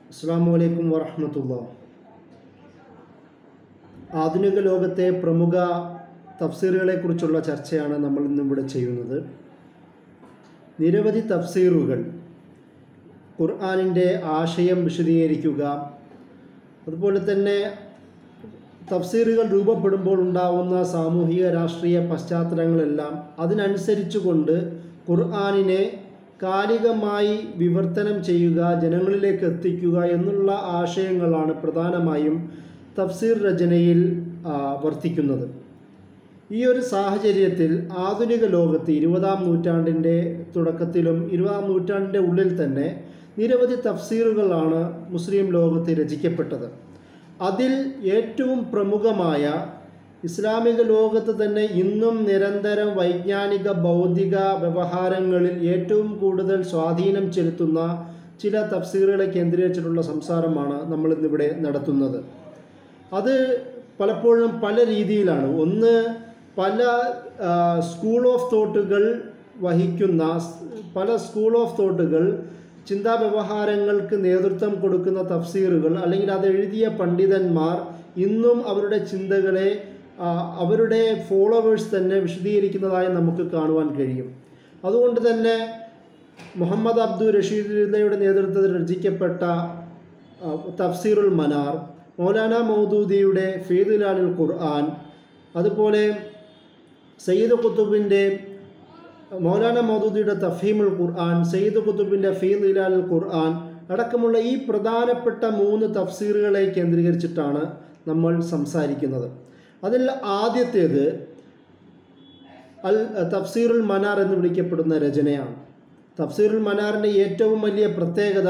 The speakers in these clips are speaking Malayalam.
അസ്സാം വലൈക്കും വറഹമത്തുള്ള ആധുനിക ലോകത്തെ പ്രമുഖ തഫ്സീറുകളെക്കുറിച്ചുള്ള ചർച്ചയാണ് നമ്മൾ ഇന്നിവിടെ ചെയ്യുന്നത് നിരവധി തഫ്സീറുകൾ ഖുർആാനിൻ്റെ ആശയം വിശദീകരിക്കുക അതുപോലെ തന്നെ തഫ്സീറുകൾ രൂപപ്പെടുമ്പോൾ ഉണ്ടാവുന്ന സാമൂഹിക രാഷ്ട്രീയ പശ്ചാത്തലങ്ങളെല്ലാം അതിനനുസരിച്ചുകൊണ്ട് ഖുർആാനിനെ കാലികമായി വിവർത്തനം ചെയ്യുക ജനങ്ങളിലേക്ക് എത്തിക്കുക എന്നുള്ള ആശയങ്ങളാണ് പ്രധാനമായും തഫ്സീർ രചനയിൽ ആ, വർത്തിക്കുന്നത് ഈ ഒരു സാഹചര്യത്തിൽ ആധുനിക ലോകത്ത് ഇരുപതാം നൂറ്റാണ്ടിൻ്റെ തുടക്കത്തിലും ഇരുപതാം നൂറ്റാണ്ടിൻ്റെ ഉള്ളിൽ തന്നെ നിരവധി തഫ്സീറുകളാണ് മുസ്ലിം ലോകത്ത് രചിക്കപ്പെട്ടത് അതിൽ ഏറ്റവും പ്രമുഖമായ ഇസ്ലാമിക ലോകത്ത് തന്നെ ഇന്നും നിരന്തരം വൈജ്ഞാനിക ബൗദ്ധിക വ്യവഹാരങ്ങളിൽ ഏറ്റവും കൂടുതൽ സ്വാധീനം ചെലുത്തുന്ന ചില തഫ്സീറുകളെ കേന്ദ്രീകരിച്ചിട്ടുള്ള സംസാരമാണ് നമ്മൾ ഇന്നിവിടെ നടത്തുന്നത് അത് പലപ്പോഴും പല രീതിയിലാണ് ഒന്ന് പല ആ, സ്കൂൾ ഓഫ് തോട്ടുകൾ വഹിക്കുന്ന സ്- പല സ്കൂൾ ഓഫ് തോട്ടുകൾ ചിന്താ വ്യവഹാരങ്ങൾക്ക് നേതൃത്വം കൊടുക്കുന്ന തഫ്സീറുകൾ അല്ലെങ്കിൽ അത് എഴുതിയ പണ്ഡിതന്മാർ ഇന്നും അവരുടെ ചിന്തകളെ ആ, അവരുടെ ഫോളോവേഴ്സ് തന്നെ വിശദീകരിക്കുന്നതായി നമുക്ക് കാണുവാൻ കഴിയും അതുകൊണ്ട് തന്നെ മുഹമ്മദ് അബ്ദുൽ റഷീദിയുടെ നേതൃത്വത്തിൽ രചിക്കപ്പെട്ട ആ, തഫ്സീറുൽ മനാർ മൗലാന മൗദൂദിയുടെ ഫീദുലാലുൽ ഖുർആൻ അതുപോലെ സയ്യിദ് ഖുത്തുബിൻ്റെ മൗലാന മൗദൂദിയുടെ തഫീമുൽ ഖുർആൻ സയ്യിദ് ഖുത്തുബിൻ്റെ ഫീദുലാലുൽ ഖുർആൻ അടക്കമുള്ള ഈ പ്രധാനപ്പെട്ട മൂന്ന് തഫ്സീറുകളെ കേന്ദ്രീകരിച്ചിട്ടാണ് നമ്മൾ സംസാരിക്കുന്നത് അതിൽ ആദ്യത്തേത് അൽ തഫ്സീറുൽ മനാർ എന്ന് വിളിക്കപ്പെടുന്ന രചനയാണ് തഫ്സീറുൽ മനാറിൻ്റെ ഏറ്റവും വലിയ പ്രത്യേകത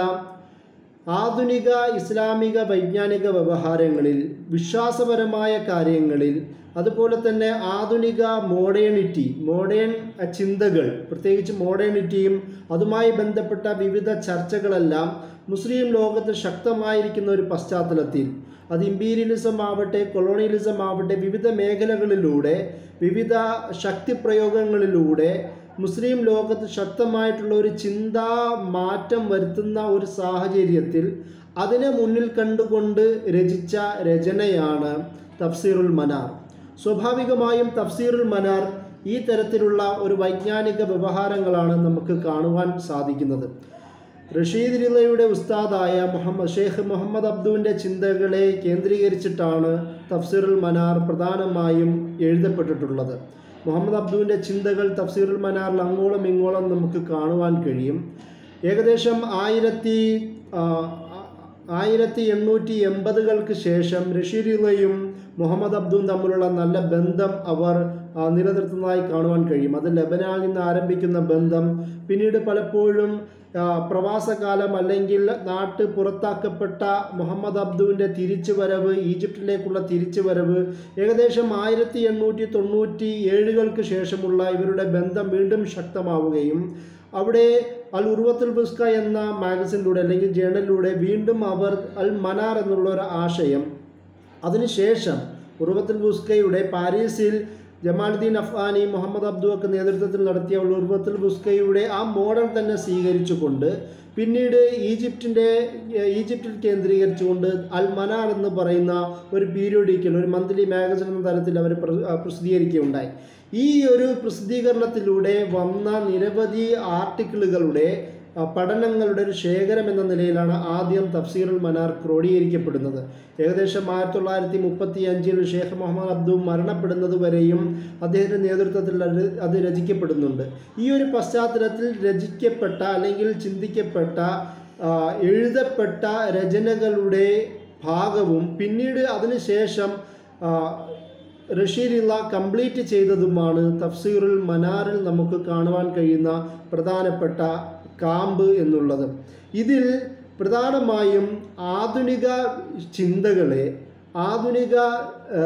ആധുനിക ഇസ്ലാമിക വൈജ്ഞാനിക വ്യവഹാരങ്ങളിൽ വിശ്വാസപരമായ കാര്യങ്ങളിൽ അതുപോലെ തന്നെ ആധുനിക മോഡേണിറ്റി മോഡേൺ ചിന്തകൾ പ്രത്യേകിച്ച് മോഡേണിറ്റിയും അതുമായി ബന്ധപ്പെട്ട വിവിധ ചർച്ചകളെല്ലാം മുസ്ലിം ലോകത്ത് ശക്തമായിരിക്കുന്ന ഒരു പശ്ചാത്തലത്തിൽ അത് ഇമ്പീരിയലിസം ആവട്ടെ കൊളോണിയലിസം ആവട്ടെ വിവിധ മേഖലകളിലൂടെ വിവിധ ശക്തിപ്രയോഗങ്ങളിലൂടെ മുസ്ലിം ലോകത്ത് ശക്തമായിട്ടുള്ള ഒരു ചിന്താ മാറ്റം വരുത്തുന്ന ഒരു സാഹചര്യത്തിൽ അതിനെ മുന്നിൽ കണ്ടുകൊണ്ട് രചിച്ച രചനയാണ് തഫ്സീറുൽ മനാർ സ്വാഭാവികമായും തഫ്സീറുൽ മനാർ ഈ തരത്തിലുള്ള ഒരു വൈജ്ഞാനിക വ്യവഹാരങ്ങളാണ് നമുക്ക് കാണുവാൻ സാധിക്കുന്നത് റഷീദ് റിലയുടെ ഉസ്താദായ മുഹമ്മദ് ഷെയ്ഖ് മുഹമ്മദ് അബ്ദുവിൻ്റെ ചിന്തകളെ കേന്ദ്രീകരിച്ചിട്ടാണ് തഫ്സീറുൽ മനാർ പ്രധാനമായും എഴുതപ്പെട്ടിട്ടുള്ളത് മുഹമ്മദ് അബ്ദുവിൻ്റെ ചിന്തകൾ തഫ്സീറുൽ മനാറിൽ അങ്ങോളം ഇങ്ങോളം നമുക്ക് കാണുവാൻ കഴിയും ഏകദേശം ആയിരത്തി ആ, ആയിരത്തി എണ്ണൂറ്റി എൺപതുകൾക്ക് ശേഷം റഷീദിലയും മുഹമ്മദ് അബ്ദുവും തമ്മിലുള്ള നല്ല ബന്ധം അവർ ആ, നിലനിർത്തുന്നതായി കാണുവാൻ കഴിയും അത് ലബനാനിൽ നിന്ന് ആരംഭിക്കുന്ന ബന്ധം പിന്നീട് പലപ്പോഴും ആ, പ്രവാസകാലം അല്ലെങ്കിൽ നാട്ട് പുറത്താക്കപ്പെട്ട മുഹമ്മദ് അബ്ദുവിൻ്റെ തിരിച്ചുവരവ് ഈജിപ്തിലേക്കുള്ള തിരിച്ചുവരവ് ഏകദേശം ആയിരത്തി എണ്ണൂറ്റി തൊണ്ണൂറ്റി ഏഴുകൾക്ക് ശേഷമുള്ള ഇവരുടെ ബന്ധം വീണ്ടും ശക്തമാവുകയും അവിടെ അൽ ഉർവത്തുൽ ബുസ്ക എന്ന മാഗസിനിലൂടെ അല്ലെങ്കിൽ ജേണലിലൂടെ വീണ്ടും അവർ അൽ മനാർ എന്നുള്ള ഒരു ആശയം അതിനുശേഷം ഉർവത്തുൽ ബുസ്കയുടെ പാരീസിൽ ജമാലുദ്ദീൻ അഫ്ഗാനി മുഹമ്മദ് അബ്ദു ഒക്കെ നേതൃത്വത്തിൽ നടത്തിയ ഉർവത്തുൽ ബുസ്കയുടെ ആ മോഡൽ തന്നെ സ്വീകരിച്ചുകൊണ്ട് പിന്നീട് ഈജിപ്തിൻ്റെ ഈജിപ്തിൽ കേന്ദ്രീകരിച്ചുകൊണ്ട് അൽ മനാർ എന്ന് പറയുന്ന ഒരു പീരിയോഡിക്കൽ ഒരു മന്ത്ലി മാഗസിൻ എന്ന തരത്തിൽ അവർ പ്ര- ആ, പ്രസിദ്ധീകരിക്കുകയുണ്ടായി ഈ ഒരു പ്രസിദ്ധീകരണത്തിലൂടെ വന്ന നിരവധി ആർട്ടിക്കിളുകളുടെ ആ, പഠനങ്ങളുടെ ഒരു ശേഖരം എന്ന നിലയിലാണ് ആദ്യം തഫ്സീറുൽ മനാർ ക്രോഡീകരിക്കപ്പെടുന്നത് ഏകദേശം ആയിരത്തി തൊള്ളായിരത്തി മുപ്പത്തി അഞ്ചിൽ ഷേഖ് മുഹമ്മദ് അബ്ദു മരണപ്പെടുന്നത് വരെയും അദ്ദേഹത്തിൻ്റെ നേതൃത്വത്തിൽ അത് അത് രചിക്കപ്പെടുന്നുണ്ട് ഈ ഒരു പശ്ചാത്തലത്തിൽ രചിക്കപ്പെട്ട അല്ലെങ്കിൽ ചിന്തിക്കപ്പെട്ട ആ, എഴുതപ്പെട്ട രചനകളുടെ ഭാഗവും പിന്നീട് അതിനുശേഷം ആ, റഷീദിള്ള കംപ്ലീറ്റ് ചെയ്തതുമാണ് തഫ്സീറുൽ മനാറിൽ നമുക്ക് കാണുവാൻ കഴിയുന്ന പ്രധാനപ്പെട്ട കാമ്പ് എന്നുള്ളത് ഇതിൽ പ്രധാനമായും ആധുനിക ചിന്തകളെ ആധുനിക ആ,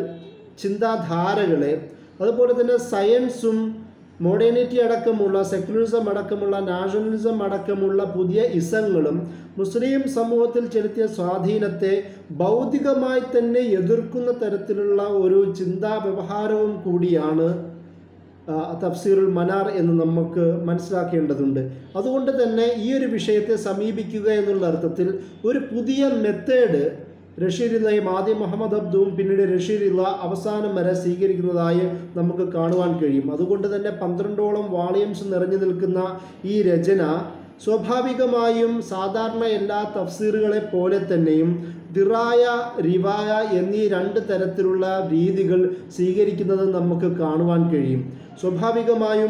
ചിന്താധാരകളെ അതുപോലെ തന്നെ സയൻസും മോഡേണിറ്റി അടക്കമുള്ള സെക്യുലറിസം അടക്കമുള്ള നാഷണലിസം അടക്കമുള്ള പുതിയ ഇസങ്ങളും മുസ്ലിം സമൂഹത്തിൽ ചെലുത്തിയ സ്വാധീനത്തെ ഭൗതികമായി തന്നെ എതിർക്കുന്ന തരത്തിലുള്ള ഒരു ചിന്താ വ്യവഹാരവും കൂടിയാണ് ആ, തഫ്സീറുൽ മനാർ എന്ന് നമുക്ക് മനസ്സിലാക്കേണ്ടതുണ്ട് അതുകൊണ്ട് തന്നെ ഈ ഒരു വിഷയത്തെ സമീപിക്കുക എന്നുള്ള അർത്ഥത്തിൽ ഒരു പുതിയ മെത്തേഡ് റഷീദിലയും ആദ്യം മുഹമ്മദ് അബ്ദുവും പിന്നീട് റഷീദില്ല അവസാനം വരെ സ്വീകരിക്കുന്നതായി നമുക്ക് കാണുവാൻ കഴിയും അതുകൊണ്ട് തന്നെ പന്ത്രണ്ടോളം വാളിയംസ് നിറഞ്ഞു നിൽക്കുന്ന ഈ രചന സ്വാഭാവികമായും സാധാരണ എല്ലാ തഫ്സീറുകളെ പോലെ തന്നെയും ദിറായ റിവായ എന്നീ രണ്ട് തരത്തിലുള്ള രീതികൾ സ്വീകരിക്കുന്നത് നമുക്ക് കാണുവാൻ കഴിയും സ്വാഭാവികമായും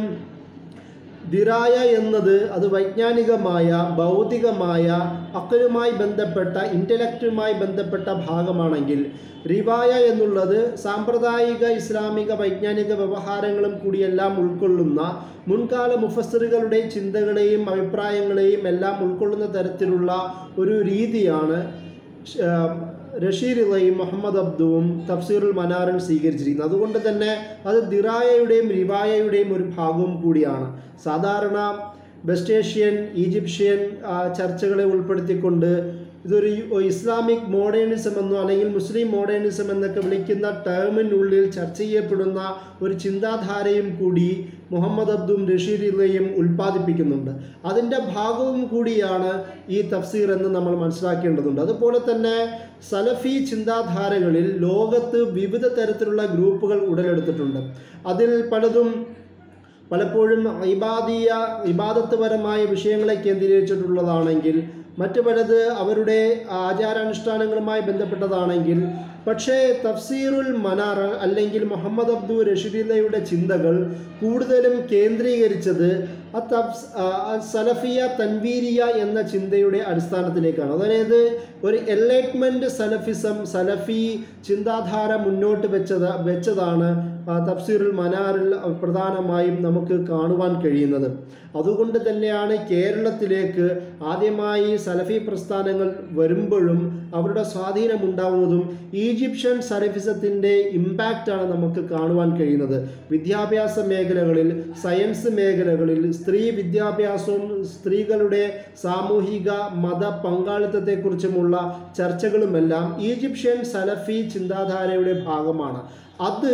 ദിറായ എന്നത് അത് വൈജ്ഞാനികമായ ഭൗതികമായ അക്കലുമായി ബന്ധപ്പെട്ട ഇൻ്റലക്റ്റുമായി ബന്ധപ്പെട്ട ഭാഗമാണെങ്കിൽ റിവായ എന്നുള്ളത് സാമ്പ്രദായിക ഇസ്ലാമിക വൈജ്ഞാനിക വ്യവഹാരങ്ങളും കൂടിയെല്ലാം ഉൾക്കൊള്ളുന്ന മുൻകാല മുഫസ്സറുകളുടെ ചിന്തകളെയും അഭിപ്രായങ്ങളെയും എല്ലാം ഉൾക്കൊള്ളുന്ന തരത്തിലുള്ള ഒരു രീതിയാണ് ഷ- റഷീറിളയും മുഹമ്മദ് അബ്ദുവും തഫ്സീറുൽ മനാറിൽ സ്വീകരിച്ചിരിക്കുന്നത് അതുകൊണ്ട് തന്നെ അത് ദിറായയുടെയും റിവായയുടെയും ഒരു ഭാഗവും കൂടിയാണ് സാധാരണ വെസ്റ്റ് ഏഷ്യൻ ഈജിപ്ഷ്യൻ ആ, ചർച്ചകളെ ഉൾപ്പെടുത്തിക്കൊണ്ട് ഇതൊരു യു- ഇസ്ലാമിക് മോഡേണിസം എന്നോ അല്ലെങ്കിൽ മുസ്ലിം മോഡേണിസം എന്നൊക്കെ വിളിക്കുന്ന ടേമിനുള്ളിൽ ചർച്ച ചെയ്യപ്പെടുന്ന ഒരു ചിന്താധാരയും കൂടി മുഹമ്മദ് അബ്ദും റഷീദിലയും ഉൽപ്പാദിപ്പിക്കുന്നുണ്ട് അതിൻ്റെ ഭാഗവും കൂടിയാണ് ഈ തഫ്സീർ എന്ന് നമ്മൾ മനസ്സിലാക്കേണ്ടതുണ്ട് അതുപോലെ തന്നെ സലഫി ചിന്താധാരകളിൽ ലോകത്ത് വിവിധ തരത്തിലുള്ള ഗ്രൂപ്പുകൾ ഉടലെടുത്തിട്ടുണ്ട് അതിൽ പലതും പലപ്പോഴും ഇബാദിയ ഇബാദത്ത്പരമായ വിഷയങ്ങളെ കേന്ദ്രീകരിച്ചിട്ടുള്ളതാണെങ്കിൽ മറ്റു പലത് അവരുടെ ആചാരാനുഷ്ഠാനങ്ങളുമായി ബന്ധപ്പെട്ടതാണെങ്കിൽ പക്ഷേ തഫ്സീറുൽ മനാർ അല്ലെങ്കിൽ മുഹമ്മദ് അബ്ദു റഷീദിലയുടെ ചിന്തകൾ കൂടുതലും കേന്ദ്രീകരിച്ചത് ആ തഫ്സ് ആ, ആ സലഫിയ തൻവീരിയ എന്ന ചിന്തയുടെ അടിസ്ഥാനത്തിലേക്കാണ് അതായത് ഒരു എൻലൈറ്റ്മെൻറ്റ് സലഫിസം സലഫി ചിന്താധാര മുന്നോട്ട് വെച്ചത് വെച്ചതാണ് ആ, തഫ്സീറുൽ മനാറിൽ പ്രധാനമായും നമുക്ക് കാണുവാൻ കഴിയുന്നത് അതുകൊണ്ട് തന്നെയാണ് കേരളത്തിലേക്ക് ആദ്യമായി സലഫി പ്രസ്ഥാനങ്ങൾ വരുമ്പോഴും അവരുടെ സ്വാധീനം ഉണ്ടാവുന്നതും ഈജിപ്ഷ്യൻ സലഫിസത്തിൻ്റെ ഇമ്പാക്റ്റാണ് നമുക്ക് കാണുവാൻ കഴിയുന്നത് വിദ്യാഭ്യാസ മേഖലകളിൽ സയൻസ് മേഖലകളിൽ സ്ത്രീ വിദ്യാഭ്യാസവും സ്ത്രീകളുടെ സാമൂഹിക മത പങ്കാളിത്തത്തെക്കുറിച്ചുമുള്ള ചർച്ചകളുമെല്ലാം ഈജിപ്ഷ്യൻ സലഫി ചിന്താധാരയുടെ ഭാഗമാണ് അത്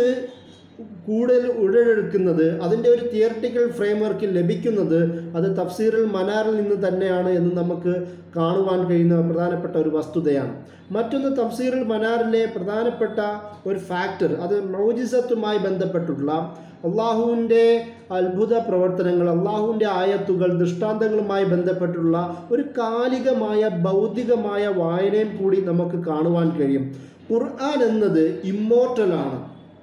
കൂടുതൽ ഉടലെടുക്കുന്നത് അതിൻ്റെ ഒരു തിയറട്ടിക്കൽ ഫ്രെയിംവർക്കിൽ ലഭിക്കുന്നത് അത് തഫ്സീറുൽ മനാറിൽ നിന്ന് തന്നെയാണ് എന്ന് നമുക്ക് കാണുവാൻ കഴിയുന്ന പ്രധാനപ്പെട്ട ഒരു വസ്തുതയാണ് മറ്റൊന്ന് തഫ്സീറുൽ മനാറിലെ പ്രധാനപ്പെട്ട ഒരു ഫാക്ടർ അത് മൗജിസത്തുമായി ബന്ധപ്പെട്ടുള്ള അള്ളാഹുവിൻ്റെ അത്ഭുത പ്രവർത്തനങ്ങൾ അള്ളാഹുവിൻ്റെ ആയത്തുകൾ ദൃഷ്ടാന്തങ്ങളുമായി ബന്ധപ്പെട്ടുള്ള ഒരു കാലികമായ ഭൗതികമായ വായനയും കൂടി നമുക്ക് കാണുവാൻ കഴിയും ഖുർആൻ എന്നത് ഇമ്മോർട്ടലാണ്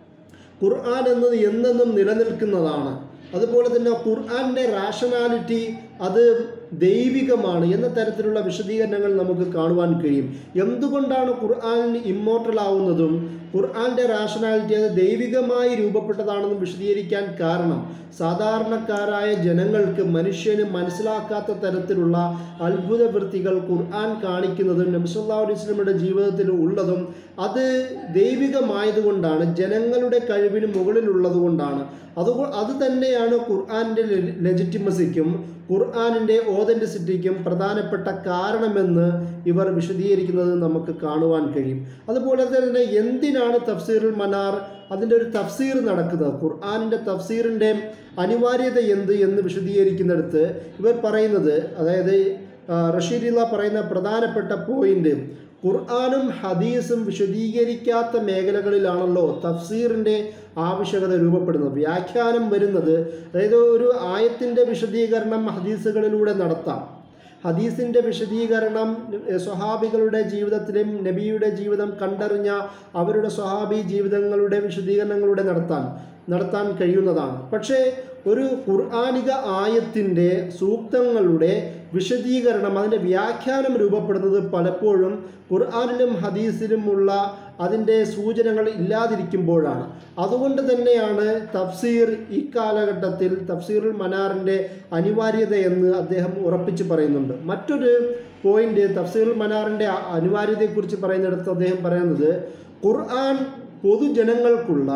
ഖുർആൻ എന്നത് എന്നെന്നും നിലനിൽക്കുന്നതാണ് അതുപോലെ തന്നെ ഖുർആൻ്റെ റാഷണാലിറ്റി അത് ദൈവികമാണ് എന്ന തരത്തിലുള്ള വിശദീകരണങ്ങൾ നമുക്ക് കാണുവാൻ കഴിയും എന്തുകൊണ്ടാണ് ഖുർആൻ ഇമ്മോർട്ടൽ ആവുന്നതും ഖുർആൻ്റെ റാഷണാലിറ്റി അത് ദൈവികമായി രൂപപ്പെട്ടതാണെന്ന് വിശദീകരിക്കാൻ കാരണം സാധാരണക്കാരായ ജനങ്ങൾക്ക് മനുഷ്യന് മനസ്സിലാക്കാത്ത തരത്തിലുള്ള അത്ഭുത വൃത്തികൾ ഖുർആൻ കാണിക്കുന്നതും നബ്സല്ലാ അലൈസ്ലമിയുടെ ജീവിതത്തിൽ ഉള്ളതും അത് ദൈവികമായതുകൊണ്ടാണ് ജനങ്ങളുടെ കഴിവിന് മുകളിലുള്ളത് കൊണ്ടാണ് അതുകൊ അത് തന്നെയാണ് ഖുർആൻ്റെ ലെജിറ്റിമസിക്കും ഖുർആാനിൻ്റെ ഓതൻറ്റിസിറ്റിക്കും പ്രധാനപ്പെട്ട കാരണമെന്ന് ഇവർ വിശദീകരിക്കുന്നത് നമുക്ക് കാണുവാൻ കഴിയും അതുപോലെ തന്നെ എന്തിനാണ് തഫ്സീറുൽ മനാർ അതിൻ്റെ ഒരു തഫ്സീർ നടക്കുന്നത് ഖുർആാനിൻ്റെ തഫ്സീറിൻ്റെ അനിവാര്യത എന്ത് എന്ന് വിശദീകരിക്കുന്നിടത്ത് ഇവർ പറയുന്നത് അതായത് ആ, റഷീദില്ല പറയുന്ന പ്രധാനപ്പെട്ട പോയിന്റ് ഖുർആാനും ഹദീസും വിശദീകരിക്കാത്ത മേഖലകളിലാണല്ലോ തഫ്സീറിൻ്റെ ആവശ്യകത രൂപപ്പെടുന്നത് വ്യാഖ്യാനം വരുന്നത് അതായത് ഒരു ആയത്തിൻ്റെ വിശദീകരണം ഹദീസുകളിലൂടെ നടത്താം ഹദീസിൻ്റെ വിശദീകരണം എഹ്, സ്വഹാബികളുടെ ജീവിതത്തിലും നബിയുടെ ജീവിതം കണ്ടറിഞ്ഞ അവരുടെ സ്വഹാബി ജീവിതങ്ങളുടെ വിശദീകരണങ്ങളുടെ നടത്താൻ നടത്താൻ കഴിയുന്നതാണ് പക്ഷേ ഒരു ഖുർആാനിക ആയത്തിൻ്റെ സൂക്തങ്ങളുടെ വിശദീകരണം അതിൻ്റെ വ്യാഖ്യാനം രൂപപ്പെടുന്നത് പലപ്പോഴും ഖുർആാനിലും ഹദീസിലുമുള്ള അതിൻ്റെ സൂചനകൾ ഇല്ലാതിരിക്കുമ്പോഴാണ് അതുകൊണ്ട് തന്നെയാണ് തഫ്സീർ ഈ കാലഘട്ടത്തിൽ തഫ്സീറുൽ മനാറിൻ്റെ അനിവാര്യത എന്ന് അദ്ദേഹം ഉറപ്പിച്ച് പറയുന്നുണ്ട് മറ്റൊരു പോയിന്റ് തഫ്സീറുൽ മനാറിൻ്റെ അ- അനിവാര്യതയെക്കുറിച്ച് പറയുന്നിടത്ത് അദ്ദേഹം പറയുന്നത് ഖുർആൻ പൊതുജനങ്ങൾക്കുള്ള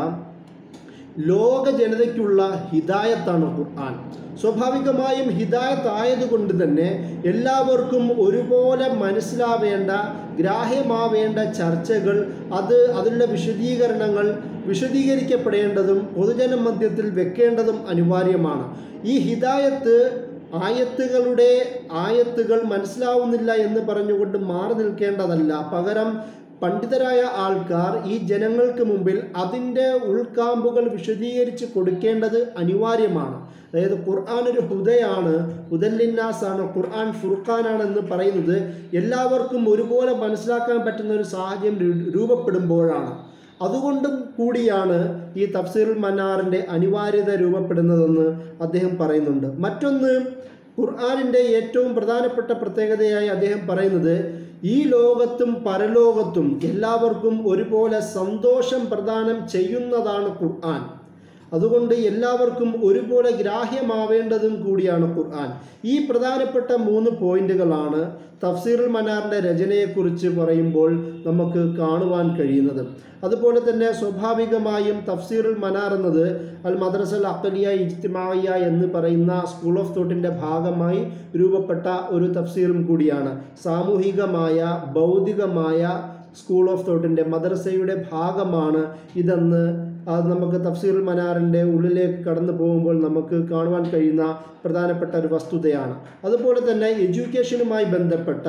ലോക ജനതയ്ക്കുള്ള ഹിദായത്താണ് ഖുർആൻ സ്വാഭാവികമായും ഹിദായത്ത് ആയതുകൊണ്ട് തന്നെ എല്ലാവർക്കും ഒരുപോലെ മനസ്സിലാവേണ്ട ഗ്രാഹ്യമാവേണ്ട ചർച്ചകൾ അത് അതിലുള്ള വിശദീകരണങ്ങൾ വിശദീകരിക്കപ്പെടേണ്ടതും പൊതുജന മധ്യത്തിൽ വെക്കേണ്ടതും അനിവാര്യമാണ് ഈ ഹിദായത്ത് ആയത്തുകളുടെ ആയത്തുകൾ മനസ്സിലാവുന്നില്ല എന്ന് പറഞ്ഞുകൊണ്ട് മാറി നിൽക്കേണ്ടതല്ല പകരം പണ്ഡിതരായ ആൾക്കാർ ഈ ജനങ്ങൾക്ക് മുമ്പിൽ അതിൻ്റെ ഉൾക്കാമ്പുകൾ വിശദീകരിച്ച് കൊടുക്കേണ്ടത് അനിവാര്യമാണ് അതായത് ഖുർആൻ ഒരു ഹുദയാണ് ഹുദല്ലിന്നാസാണ് ഖുർആൻ ഫുർഖാനാണെന്ന് പറയുന്നത് എല്ലാവർക്കും ഒരുപോലെ മനസ്സിലാക്കാൻ പറ്റുന്ന ഒരു സാഹചര്യം രൂ- രൂപപ്പെടുമ്പോഴാണ് അതുകൊണ്ടും കൂടിയാണ് ഈ തഫ്സീറുൽ മന്നാറിൻ്റെ അനിവാര്യത രൂപപ്പെടുന്നതെന്ന് അദ്ദേഹം പറയുന്നുണ്ട് മറ്റൊന്ന് ഖുർആാനിൻ്റെ ഏറ്റവും പ്രധാനപ്പെട്ട പ്രത്യേകതയായി അദ്ദേഹം പറയുന്നത് ഈ ലോകത്തും പരലോകത്തും എല്ലാവർക്കും ഒരുപോലെ സന്തോഷം പ്രദാനം ചെയ്യുന്നതാണ് ഖുർആൻ അതുകൊണ്ട് എല്ലാവർക്കും ഒരുപോലെ ഗ്രാഹ്യമാവേണ്ടതും കൂടിയാണ് ഖുർആൻ ഈ പ്രധാനപ്പെട്ട മൂന്ന് പോയിന്റുകളാണ് തഫ്സീറുൽ മനാറിൻ്റെ രചനയെക്കുറിച്ച് പറയുമ്പോൾ നമുക്ക് കാണുവാൻ കഴിയുന്നത് അതുപോലെ തന്നെ സ്വാഭാവികമായും തഫ്സീറുൽ മനാർ എന്നത് അൽ മദ്രസൽ അക്കലിയ ഇജ്തിമായ എന്ന് പറയുന്ന സ്കൂൾ ഓഫ് തോട്ടിൻ്റെ ഭാഗമായി രൂപപ്പെട്ട ഒരു തഫ്സീറും കൂടിയാണ് സാമൂഹികമായ ഭൗതികമായ സ്കൂൾ ഓഫ് തോട്ടിൻ്റെ മദ്രസയുടെ ഭാഗമാണ് ഇതെന്ന് അത് നമുക്ക് തഫ്സീറുൽ മനാറിൻ്റെ ഉള്ളിലേക്ക് കടന്നു പോകുമ്പോൾ നമുക്ക് കാണുവാൻ കഴിയുന്ന പ്രധാനപ്പെട്ട ഒരു വസ്തുതയാണ് അതുപോലെ തന്നെ എഡ്യൂക്കേഷനുമായി ബന്ധപ്പെട്ട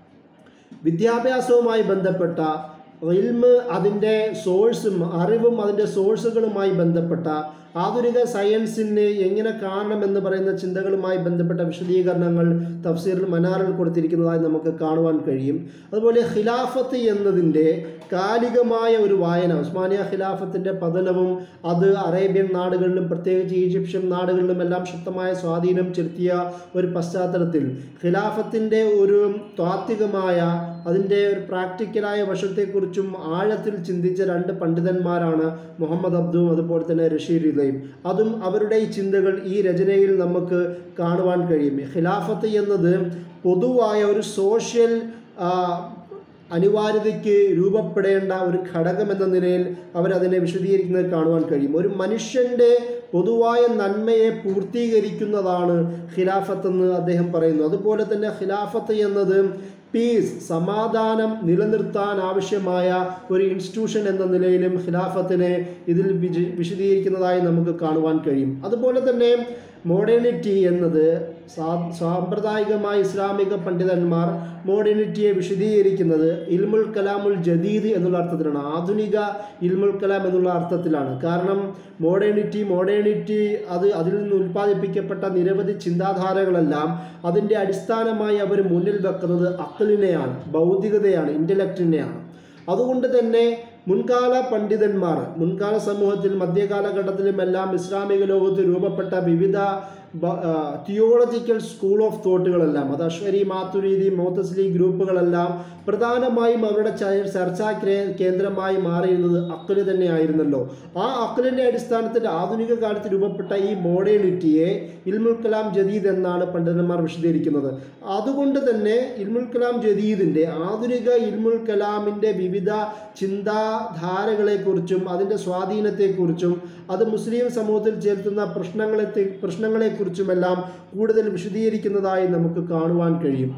വിദ്യാഭ്യാസവുമായി ബന്ധപ്പെട്ട ഇൽമ് അതിൻ്റെ സോഴ്സും അറിവും അതിൻ്റെ സോഴ്സുകളുമായി ബന്ധപ്പെട്ട ആധുനിക സയൻസിനെ എങ്ങനെ കാണണമെന്ന് പറയുന്ന ചിന്തകളുമായി ബന്ധപ്പെട്ട വിശദീകരണങ്ങൾ തഫ്സീറിൽ മനാറിൽ കൊടുത്തിരിക്കുന്നതായി നമുക്ക് കാണുവാൻ കഴിയും അതുപോലെ ഖിലാഫത്ത് എന്നതിൻ്റെ കാലികമായ ഒരു വായന ഉസ്മാനിയ ഖിലാഫത്തിൻ്റെ പതനവും അത് അറേബ്യൻ നാടുകളിലും പ്രത്യേകിച്ച് ഈജിപ്ഷ്യൻ നാടുകളിലും എല്ലാം ശക്തമായ സ്വാധീനം ചെലുത്തിയ ഒരു പശ്ചാത്തലത്തിൽ ഖിലാഫത്തിൻ്റെ ഒരു താത്വികമായ അതിൻ്റെ ഒരു പ്രാക്ടിക്കലായ വശത്തെക്കുറിച്ചും ആഴത്തിൽ ചിന്തിച്ച രണ്ട് പണ്ഡിതന്മാരാണ് മുഹമ്മദ് അബ്ദും അതുപോലെ തന്നെ റഷീദ് ഇതയും അതും അവരുടെ ഈ ചിന്തകൾ ഈ രചനയിൽ നമുക്ക് കാണുവാൻ കഴിയും ഖിലാഫത്ത് എന്നത് പൊതുവായ ഒരു സോഷ്യൽ ആ, അനിവാര്യതയ്ക്ക് രൂപപ്പെടേണ്ട ഒരു ഘടകം എന്ന നിലയിൽ അവരതിനെ വിശദീകരിക്കുന്നത് കാണുവാൻ കഴിയും ഒരു മനുഷ്യൻ്റെ പൊതുവായ നന്മയെ പൂർത്തീകരിക്കുന്നതാണ് ഖിലാഫത്ത് എന്ന് അദ്ദേഹം പറയുന്നു അതുപോലെ തന്നെ ഖിലാഫത്ത് എന്നത് പീസ് സമാധാനം നിലനിർത്താൻ ആവശ്യമായ ഒരു ഇൻസ്റ്റിറ്റ്യൂഷൻ എന്ന നിലയിലും ഖിലാഫത്തിനെ ഇതിൽ വിജ- വിശദീകരിക്കുന്നതായി നമുക്ക് കാണുവാൻ കഴിയും അതുപോലെ തന്നെ മോഡേണിറ്റി എന്നത് സാ- സാമ്പ്രദായികമായ ഇസ്ലാമിക പണ്ഡിതന്മാർ മോഡേണിറ്റിയെ വിശദീകരിക്കുന്നത് ഇൽമുൽ കലാമുൽ ജദീദ് എന്നുള്ള അർത്ഥത്തിലാണ് ആധുനിക ഇൽമുൽ കലാം എന്നുള്ള അർത്ഥത്തിലാണ് കാരണം മോഡേണിറ്റി മോഡേണിറ്റി അത് അതിൽ നിന്ന് ഉൽപ്പാദിപ്പിക്കപ്പെട്ട നിരവധി ചിന്താധാരകളെല്ലാം അതിൻ്റെ അടിസ്ഥാനമായി അവർ മുന്നിൽ വെക്കുന്നത് അക്കലിനെയാണ് ഭൗതികതയാണ് ഇൻ്റലക്റ്റിനെയാണ് അതുകൊണ്ട് തന്നെ മുൻകാല പണ്ഡിതന്മാർ മുൻകാല സമൂഹത്തിൽ മധ്യകാലഘട്ടത്തിലും എല്ലാം ഇസ്ലാമിക ലോകത്ത് രൂപപ്പെട്ട വിവിധ തിയോളജിക്കൽ സ്കൂൾ ഓഫ് തോട്ടുകളെല്ലാം അത് അശ്വരി മാത്തുരീതി മോത്തസ്ലി ഗ്രൂപ്പുകളെല്ലാം പ്രധാനമായും അവരുടെ ച- ചർച്ചാ ക്രേ- കേന്ദ്രമായി മാറിയിരുന്നത് അക്കല് തന്നെയായിരുന്നല്ലോ ആ അക്കലിൻ്റെ അടിസ്ഥാനത്തിൽ ആധുനിക കാലത്ത് രൂപപ്പെട്ട ഈ മോഡേണിറ്റിയെ ഇൽമുൽ കലാം ജദീദ് എന്നാണ് പണ്ഡിതന്മാർ വിശദീകരിക്കുന്നത് അതുകൊണ്ട് തന്നെ ഇൽമുൽ കലാം ജദീദിൻ്റെ ആധുനിക ഇൽമുൽ കലാമിൻ്റെ വിവിധ ചിന്താധാരകളെക്കുറിച്ചും അതിൻ്റെ സ്വാധീനത്തെക്കുറിച്ചും അത് മുസ്ലിം സമൂഹത്തിൽ ചേർത്തുന്ന പ്രശ്നങ്ങളെ പ്രശ്നങ്ങളെക്കുറിച്ചുമെല്ലാം കൂടുതൽ വിശദീകരിക്കുന്നതായി നമുക്ക് കാണുവാൻ കഴിയും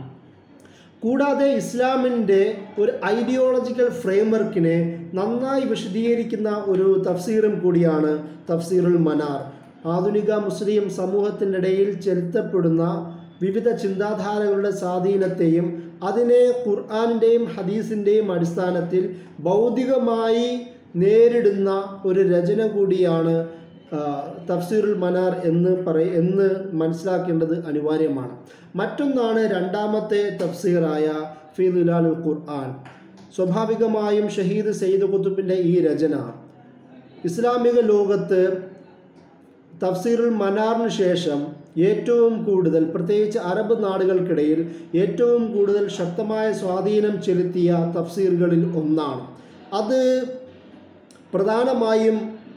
കൂടാതെ ഇസ്ലാമിൻ്റെ ഒരു ഐഡിയോളജിക്കൽ ഫ്രെയിംവർക്കിനെ നന്നായി വിശദീകരിക്കുന്ന ഒരു തഫ്സീറും കൂടിയാണ് തഫ്സീറുൽ മനാർ ആധുനിക മുസ്ലിം സമൂഹത്തിൻ്റെ ഇടയിൽ ചെലുത്തപ്പെടുന്ന വിവിധ ചിന്താധാരകളുടെ സ്വാധീനത്തെയും അതിനെ ഖുർആാനിൻ്റെയും ഹദീസിൻ്റെയും അടിസ്ഥാനത്തിൽ ഭൗതികമായി നേരിടുന്ന ഒരു രചന കൂടിയാണ് ആ, തഫ്സീറുൽ മനാർ എന്ന് പറയ എന്ന് മനസ്സിലാക്കേണ്ടത് അനിവാര്യമാണ് മറ്റൊന്നാണ് രണ്ടാമത്തെ തഫ്സീറായ ഫീദുലാലുൽ ഖുർആൻ സ്വാഭാവികമായും ഷഹീദ് സയ്യിദ് കുത്തുബിൻ്റെ ഈ രചന ഇസ്ലാമിക ലോകത്ത് തഫ്സീറുൽ മനാറിന് ശേഷം ഏറ്റവും കൂടുതൽ പ്രത്യേകിച്ച് അറബ് നാടുകൾക്കിടയിൽ ഏറ്റവും കൂടുതൽ ശക്തമായ സ്വാധീനം ചെലുത്തിയ തഫ്സീറുകളിൽ ഒന്നാണ് അത് പ്രധാനമായും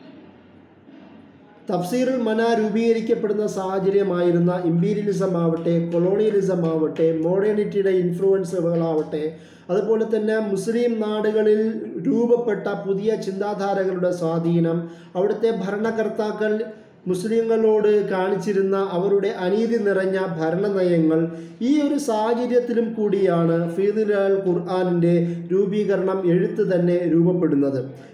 തഫ്സീറുൽ മന രൂപീകരിക്കപ്പെടുന്ന സാഹചര്യമായിരുന്ന ഇമ്പീരിയലിസം ആവട്ടെ കൊളോണിയലിസം ആവട്ടെ മോഡേണിറ്റിയുടെ ഇൻഫ്ലുവൻസുകളാവട്ടെ അതുപോലെ തന്നെ മുസ്ലിം നാടുകളിൽ രൂപപ്പെട്ട പുതിയ ചിന്താധാരകളുടെ സ്വാധീനം അവിടുത്തെ ഭരണകർത്താക്കൾ മുസ്ലിങ്ങളോട് കാണിച്ചിരുന്ന അവരുടെ അനീതി നിറഞ്ഞ ഭരണനയങ്ങൾ ഈ ഒരു സാഹചര്യത്തിലും കൂടിയാണ് ഫീദുൽ ഖുർആാനിൻ്റെ രൂപീകരണം എഴുത്ത് തന്നെ രൂപപ്പെടുന്നത്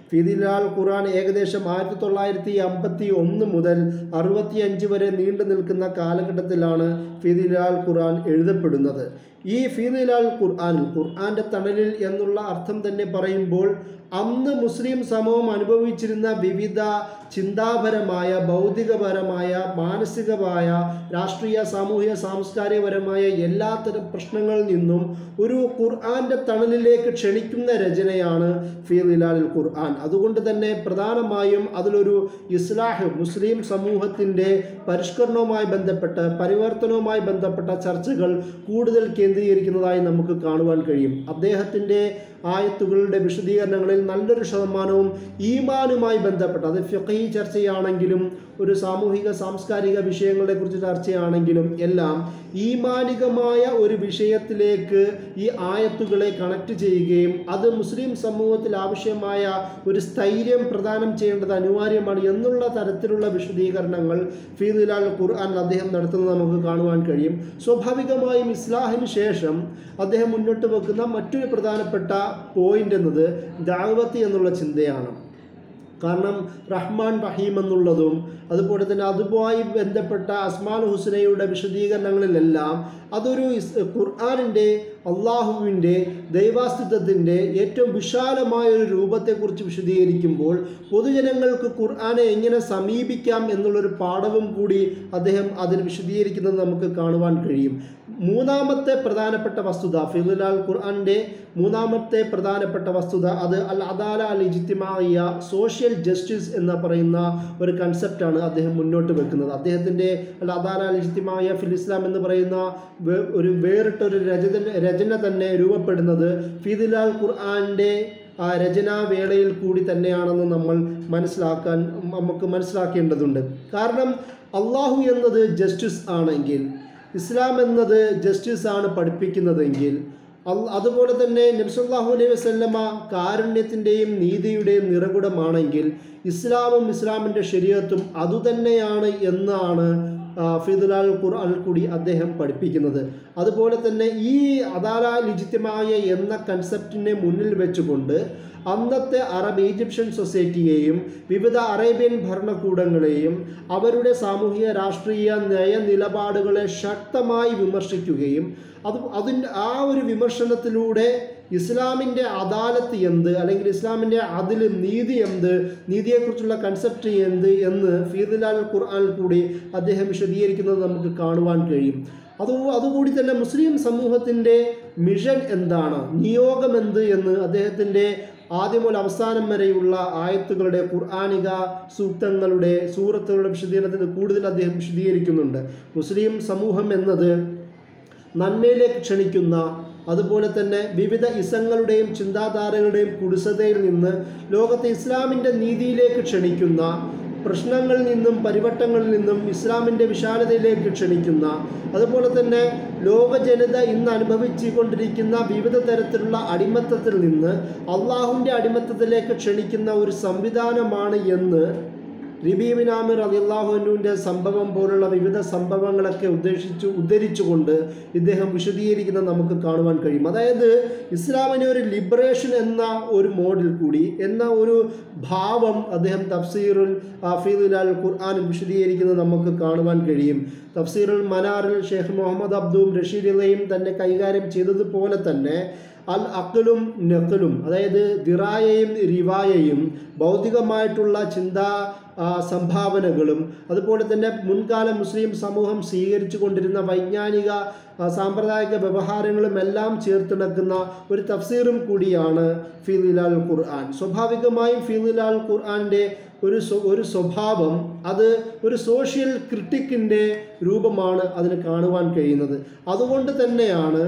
ഫിദിലാൽ ഖുർആൻ ഏകദേശം ആയിരത്തി തൊള്ളായിരത്തി അമ്പത്തി ഒന്ന് മുതൽ അറുപത്തിയഞ്ച് വരെ നീണ്ടു നിൽക്കുന്ന കാലഘട്ടത്തിലാണ് ഫിദിലാൽ ഖുർആൻ എഴുതപ്പെടുന്നത് ഈ ഫിദിലാൽ ഖുർആനിൽ ഖുർആന്റെ തണലിൽ എന്നുള്ള അർത്ഥം തന്നെ പറയുമ്പോൾ അന്ന് മുസ്ലിം സമൂഹം അനുഭവിച്ചിരുന്ന വിവിധ ചിന്താപരമായ ഭൗതികപരമായ മാനസികമായ രാഷ്ട്രീയ സാമൂഹിക സാംസ്കാരികപരമായ എല്ലാത്തരം പ്രശ്നങ്ങളിൽ നിന്നും ഒരു ഖുർആന്റെ തണലിലേക്ക് ക്ഷണിക്കുന്ന രചനയാണ് ഫിദിലാൽ ഖുർആൻ അതുകൊണ്ട് തന്നെ പ്രധാനമായും അതിലൊരു ഇസ്ലാഹ് മുസ്ലിം സമൂഹത്തിൻ്റെ പരിഷ്കരണവുമായി ബന്ധപ്പെട്ട് പരിവർത്തനവുമായി ബന്ധപ്പെട്ട ചർച്ചകൾ കൂടുതൽ കേന്ദ്രീകരിക്കുന്നതായി നമുക്ക് കാണുവാൻ കഴിയും അദ്ദേഹത്തിൻ്റെ ആയത്തുകളുടെ വിശദീകരണങ്ങളിൽ നല്ലൊരു ശതമാനവും ഈമാനുമായി ബന്ധപ്പെട്ട് അത് ഫിഖി ചർച്ചയാണെങ്കിലും ഒരു സാമൂഹിക സാംസ്കാരിക വിഷയങ്ങളെക്കുറിച്ച് ചർച്ചയാണെങ്കിലും എല്ലാം ഈമാനികമായ ഒരു വിഷയത്തിലേക്ക് ഈ ആയത്തുകളെ കണക്ട് ചെയ്യുകയും അത് മുസ്ലിം സമൂഹത്തിൽ ആവശ്യമായ ഒരു സ്ഥൈര്യം പ്രദാനം ചെയ്യേണ്ടത് അനിവാര്യമാണ് എന്നുള്ള തരത്തിലുള്ള വിശദീകരണങ്ങൾ ഫീദുലാൽ ഖുർആൻ അദ്ദേഹം നടത്തുന്നത് നമുക്ക് കാണുവാൻ കഴിയും സ്വാഭാവികമായും ഇസ്ലാഹിന് ശേഷം അദ്ദേഹം മുന്നോട്ട് വെക്കുന്ന മറ്റൊരു പ്രധാനപ്പെട്ട പോയിന്റ് എന്നത് ദാവത്ത് എന്നുള്ള ചിന്തയാണ് കാരണം റഹ്മാൻ റഹീം എന്നുള്ളതും അതുപോലെ തന്നെ അതുമായി ബന്ധപ്പെട്ട അസ്മാൽ ഹുസ്നയുടെ വിശദീകരണങ്ങളിലെല്ലാം അതൊരു ഇസ് ഖുർആാനിൻ്റെ അള്ളാഹുവിൻ്റെ ദൈവാസ്തിത്വത്തിൻ്റെ ഏറ്റവും വിശാലമായ ഒരു രൂപത്തെക്കുറിച്ച് വിശദീകരിക്കുമ്പോൾ പൊതുജനങ്ങൾക്ക് ഖുർആനെ എങ്ങനെ സമീപിക്കാം എന്നുള്ളൊരു പാഠവും കൂടി അദ്ദേഹം അതിൽ വിശദീകരിക്കുന്നത് നമുക്ക് കാണുവാൻ കഴിയും മൂന്നാമത്തെ പ്രധാനപ്പെട്ട വസ്തുത ഫിദുലാൽ ഖുർആന്റെ മൂന്നാമത്തെ പ്രധാനപ്പെട്ട വസ്തുത അത് അൽ അദാല അൽ ഇജിത്തിമായ സോഷ്യൽ ജസ്റ്റിസ് എന്ന് പറയുന്ന ഒരു കൺസെപ്റ്റാണ് അദ്ദേഹം മുന്നോട്ട് വെക്കുന്നത് അദ്ദേഹത്തിൻ്റെ അൽ അദാല അൽ ഇജിത്തിമായ ഫിൽ ഇസ്ലാം എന്ന് പറയുന്ന വേ- ഒരു വേറിട്ടൊരു രചന രചന തന്നെ രൂപപ്പെടുന്നത് ഫിദുലാൽ ഖുർആന്റെ ആ രചനാവേളയിൽ കൂടി തന്നെയാണെന്ന് നമ്മൾ മനസ്സിലാക്കാൻ നമുക്ക് മനസ്സിലാക്കേണ്ടതുണ്ട് കാരണം അള്ളാഹു എന്നത് ജസ്റ്റിസ് ആണെങ്കിൽ ഇസ്ലാം എന്നത് ജസ്റ്റിസ് ആണ് പഠിപ്പിക്കുന്നതെങ്കിൽ അൽ- അതുപോലെ തന്നെ നബ്സല്ലാഹു അലൈഹി വസല്ലമ കാരുണ്യത്തിൻ്റെയും നീതിയുടെയും നിറകുടമാണെങ്കിൽ ഇസ്ലാമും ഇസ്ലാമിൻ്റെ ശരീരത്തും അതുതന്നെയാണ് എന്നാണ് ആ, ഫിദുലാൽ ഖുർആൻ കൂടി അദ്ദേഹം പഠിപ്പിക്കുന്നത് അതുപോലെ തന്നെ ഈ അദാല ലിജിത്യമായ എന്ന കൺസെപ്റ്റിനെ മുന്നിൽ വെച്ചുകൊണ്ട് അന്നത്തെ അറബ് ഈജിപ്ഷ്യൻ സൊസൈറ്റിയെയും വിവിധ അറേബ്യൻ ഭരണകൂടങ്ങളെയും അവരുടെ സാമൂഹിക രാഷ്ട്രീയ നയ നിലപാടുകളെ ശക്തമായി വിമർശിക്കുകയും അത് അതിൻ്റെ ആ ഒരു വിമർശനത്തിലൂടെ ഇസ്ലാമിൻ്റെ അദാലത്ത് എന്ത് അല്ലെങ്കിൽ ഇസ്ലാമിൻ്റെ അതിൽ നീതി എന്ത് നീതിയെക്കുറിച്ചുള്ള കൺസെപ്റ്റ് എന്ത് എന്ന് ഫീദുലാൽ ഖുർആൻ കൂടി അദ്ദേഹം വിശദീകരിക്കുന്നത് നമുക്ക് കാണുവാൻ കഴിയും അത് അതുകൂടി തന്നെ മുസ്ലിം സമൂഹത്തിൻ്റെ മിഷൻ എന്താണ് നിയോഗം എന്ത് എന്ന് അദ്ദേഹത്തിൻ്റെ ആദ്യം മുതൽ അവസാനം വരെയുള്ള ആയത്തുകളുടെ ഖുർആാനിക സൂക്തങ്ങളുടെ സൂറത്തുകളുടെ വിശദീകരണത്തിന് കൂടുതൽ അദ്ദേഹം വിശദീകരിക്കുന്നുണ്ട് മുസ്ലിം സമൂഹം എന്നത് നന്മയിലേക്ക് ക്ഷണിക്കുന്ന അതുപോലെ തന്നെ വിവിധ ഇസങ്ങളുടെയും ചിന്താധാരകളുടെയും കുടിസതയിൽ നിന്ന് ലോകത്തെ ഇസ്ലാമിൻ്റെ നീതിയിലേക്ക് ക്ഷണിക്കുന്ന പ്രശ്നങ്ങളിൽ നിന്നും പരിവട്ടങ്ങളിൽ നിന്നും ഇസ്ലാമിൻ്റെ വിശാലതയിലേക്ക് ക്ഷണിക്കുന്ന അതുപോലെ തന്നെ ലോക ജനത ഇന്ന് അനുഭവിച്ചു കൊണ്ടിരിക്കുന്ന വിവിധ തരത്തിലുള്ള അടിമത്തത്തിൽ നിന്ന് അള്ളാഹുവിൻ്റെ അടിമത്തത്തിലേക്ക് ക്ഷണിക്കുന്ന ഒരു സംവിധാനമാണ് എന്ന് റിബീബിൻ ആമിർ അലിള്ളാഹുവിൻ്റെ സംഭവം പോലുള്ള വിവിധ സംഭവങ്ങളൊക്കെ ഉദ്ദേശിച്ചു ഉദ്ധരിച്ചുകൊണ്ട് ഇദ്ദേഹം വിശദീകരിക്കുന്നത് നമുക്ക് കാണുവാൻ കഴിയും അതായത് ഇസ്ലാമിനെ ഒരു ലിബറേഷൻ എന്ന ഒരു മോഡിൽ കൂടി എന്ന ഒരു ഭാവം അദ്ദേഹം തഫ്സീറുൽ ഹഫീദുൽ അൽ ഖുർആാനിൽ വിശദീകരിക്കുന്നത് നമുക്ക് കാണുവാൻ കഴിയും തഫ്സീറുൽ മനാറിൽ ഷെയ്ഖ് മുഹമ്മദ് അബ്ദും റഷീദിലയും തന്നെ കൈകാര്യം ചെയ്തതുപോലെ തന്നെ അൽ അക്കലും നക്കലും അതായത് ദിറായയും റിവായയും ഭൗതികമായിട്ടുള്ള ചിന്താ ആ, സംഭാവനകളും അതുപോലെ തന്നെ മുൻകാല മുസ്ലിം സമൂഹം സ്വീകരിച്ചു കൊണ്ടിരുന്ന വൈജ്ഞാനിക ആ, സാമ്പ്രദായിക വ്യവഹാരങ്ങളും എല്ലാം ചേർത്തിണക്കുന്ന ഒരു തഫ്സീറും കൂടിയാണ് ഫീലിലാൽ ഖുർആൻ സ്വാഭാവികമായും ഫീലിലാൽ ഖുർആൻ്റെ ഒരു സ്വ- ഒരു സ്വഭാവം അത് ഒരു സോഷ്യൽ ക്രിട്ടിക്കിൻ്റെ രൂപമാണ് അതിന് കാണുവാൻ കഴിയുന്നത് അതുകൊണ്ട് തന്നെയാണ്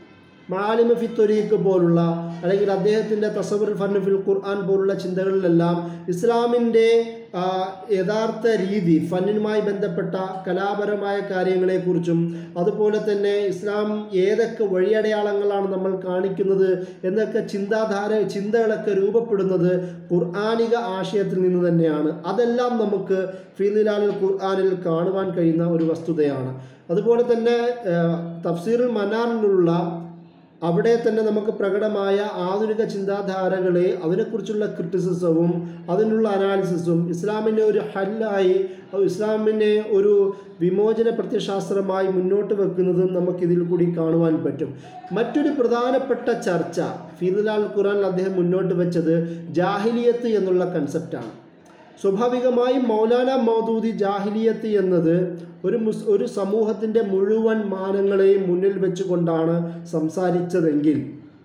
മാലിമ ഫിത്തൊരീക്ക് പോലുള്ള അല്ലെങ്കിൽ അദ്ദേഹത്തിൻ്റെ തസവർ ഫർണഫിൽ ഖുർആൻ പോലുള്ള ചിന്തകളിലെല്ലാം ഇസ്ലാമിൻ്റെ ആ, യഥാർത്ഥ രീതി ഫന്നിനുമായി ബന്ധപ്പെട്ട കലാപരമായ കാര്യങ്ങളെക്കുറിച്ചും അതുപോലെ തന്നെ ഇസ്ലാം ഏതൊക്കെ വഴിയടയാളങ്ങളാണ് നമ്മൾ കാണിക്കുന്നത് എന്നൊക്കെ ചിന്താധാര ചിന്തകളൊക്കെ രൂപപ്പെടുന്നത് ഖുർആാനിക ആശയത്തിൽ നിന്ന് തന്നെയാണ് അതെല്ലാം നമുക്ക് ഫീലിലാലിൽ ഖുർആാനിൽ കാണുവാൻ കഴിയുന്ന ഒരു വസ്തുതയാണ് അതുപോലെ തന്നെ ആ, തഫ്സീറുൽ മനാറിലുള്ള അവിടെ തന്നെ നമുക്ക് പ്രകടമായ ആധുനിക ചിന്താധാരകളെ അതിനെക്കുറിച്ചുള്ള ക്രിറ്റിസിസവും അതിനുള്ള അനാലിസിസും ഇസ്ലാമിനെ ഒരു ഹല്ലായി ഇസ്ലാമിനെ ഒരു വിമോചന പ്രത്യശാസ്ത്രമായി മുന്നോട്ട് വെക്കുന്നതും നമുക്കിതിൽ കൂടി കാണുവാൻ പറ്റും മറ്റൊരു പ്രധാനപ്പെട്ട ചർച്ച ഫീദുലാൽ ഖുറാൻ അദ്ദേഹം മുന്നോട്ട് വെച്ചത് ജാഹിലിയത്ത് എന്നുള്ള കൺസെപ്റ്റാണ് സ്വാഭാവികമായും മൗലാന മൗദൂദി ജാഹിലിയത്ത് എന്നത് ഒരു മുസ് ഒരു സമൂഹത്തിൻ്റെ മുഴുവൻ മാനങ്ങളെയും മുന്നിൽ വെച്ചുകൊണ്ടാണ് സംസാരിച്ചതെങ്കിൽ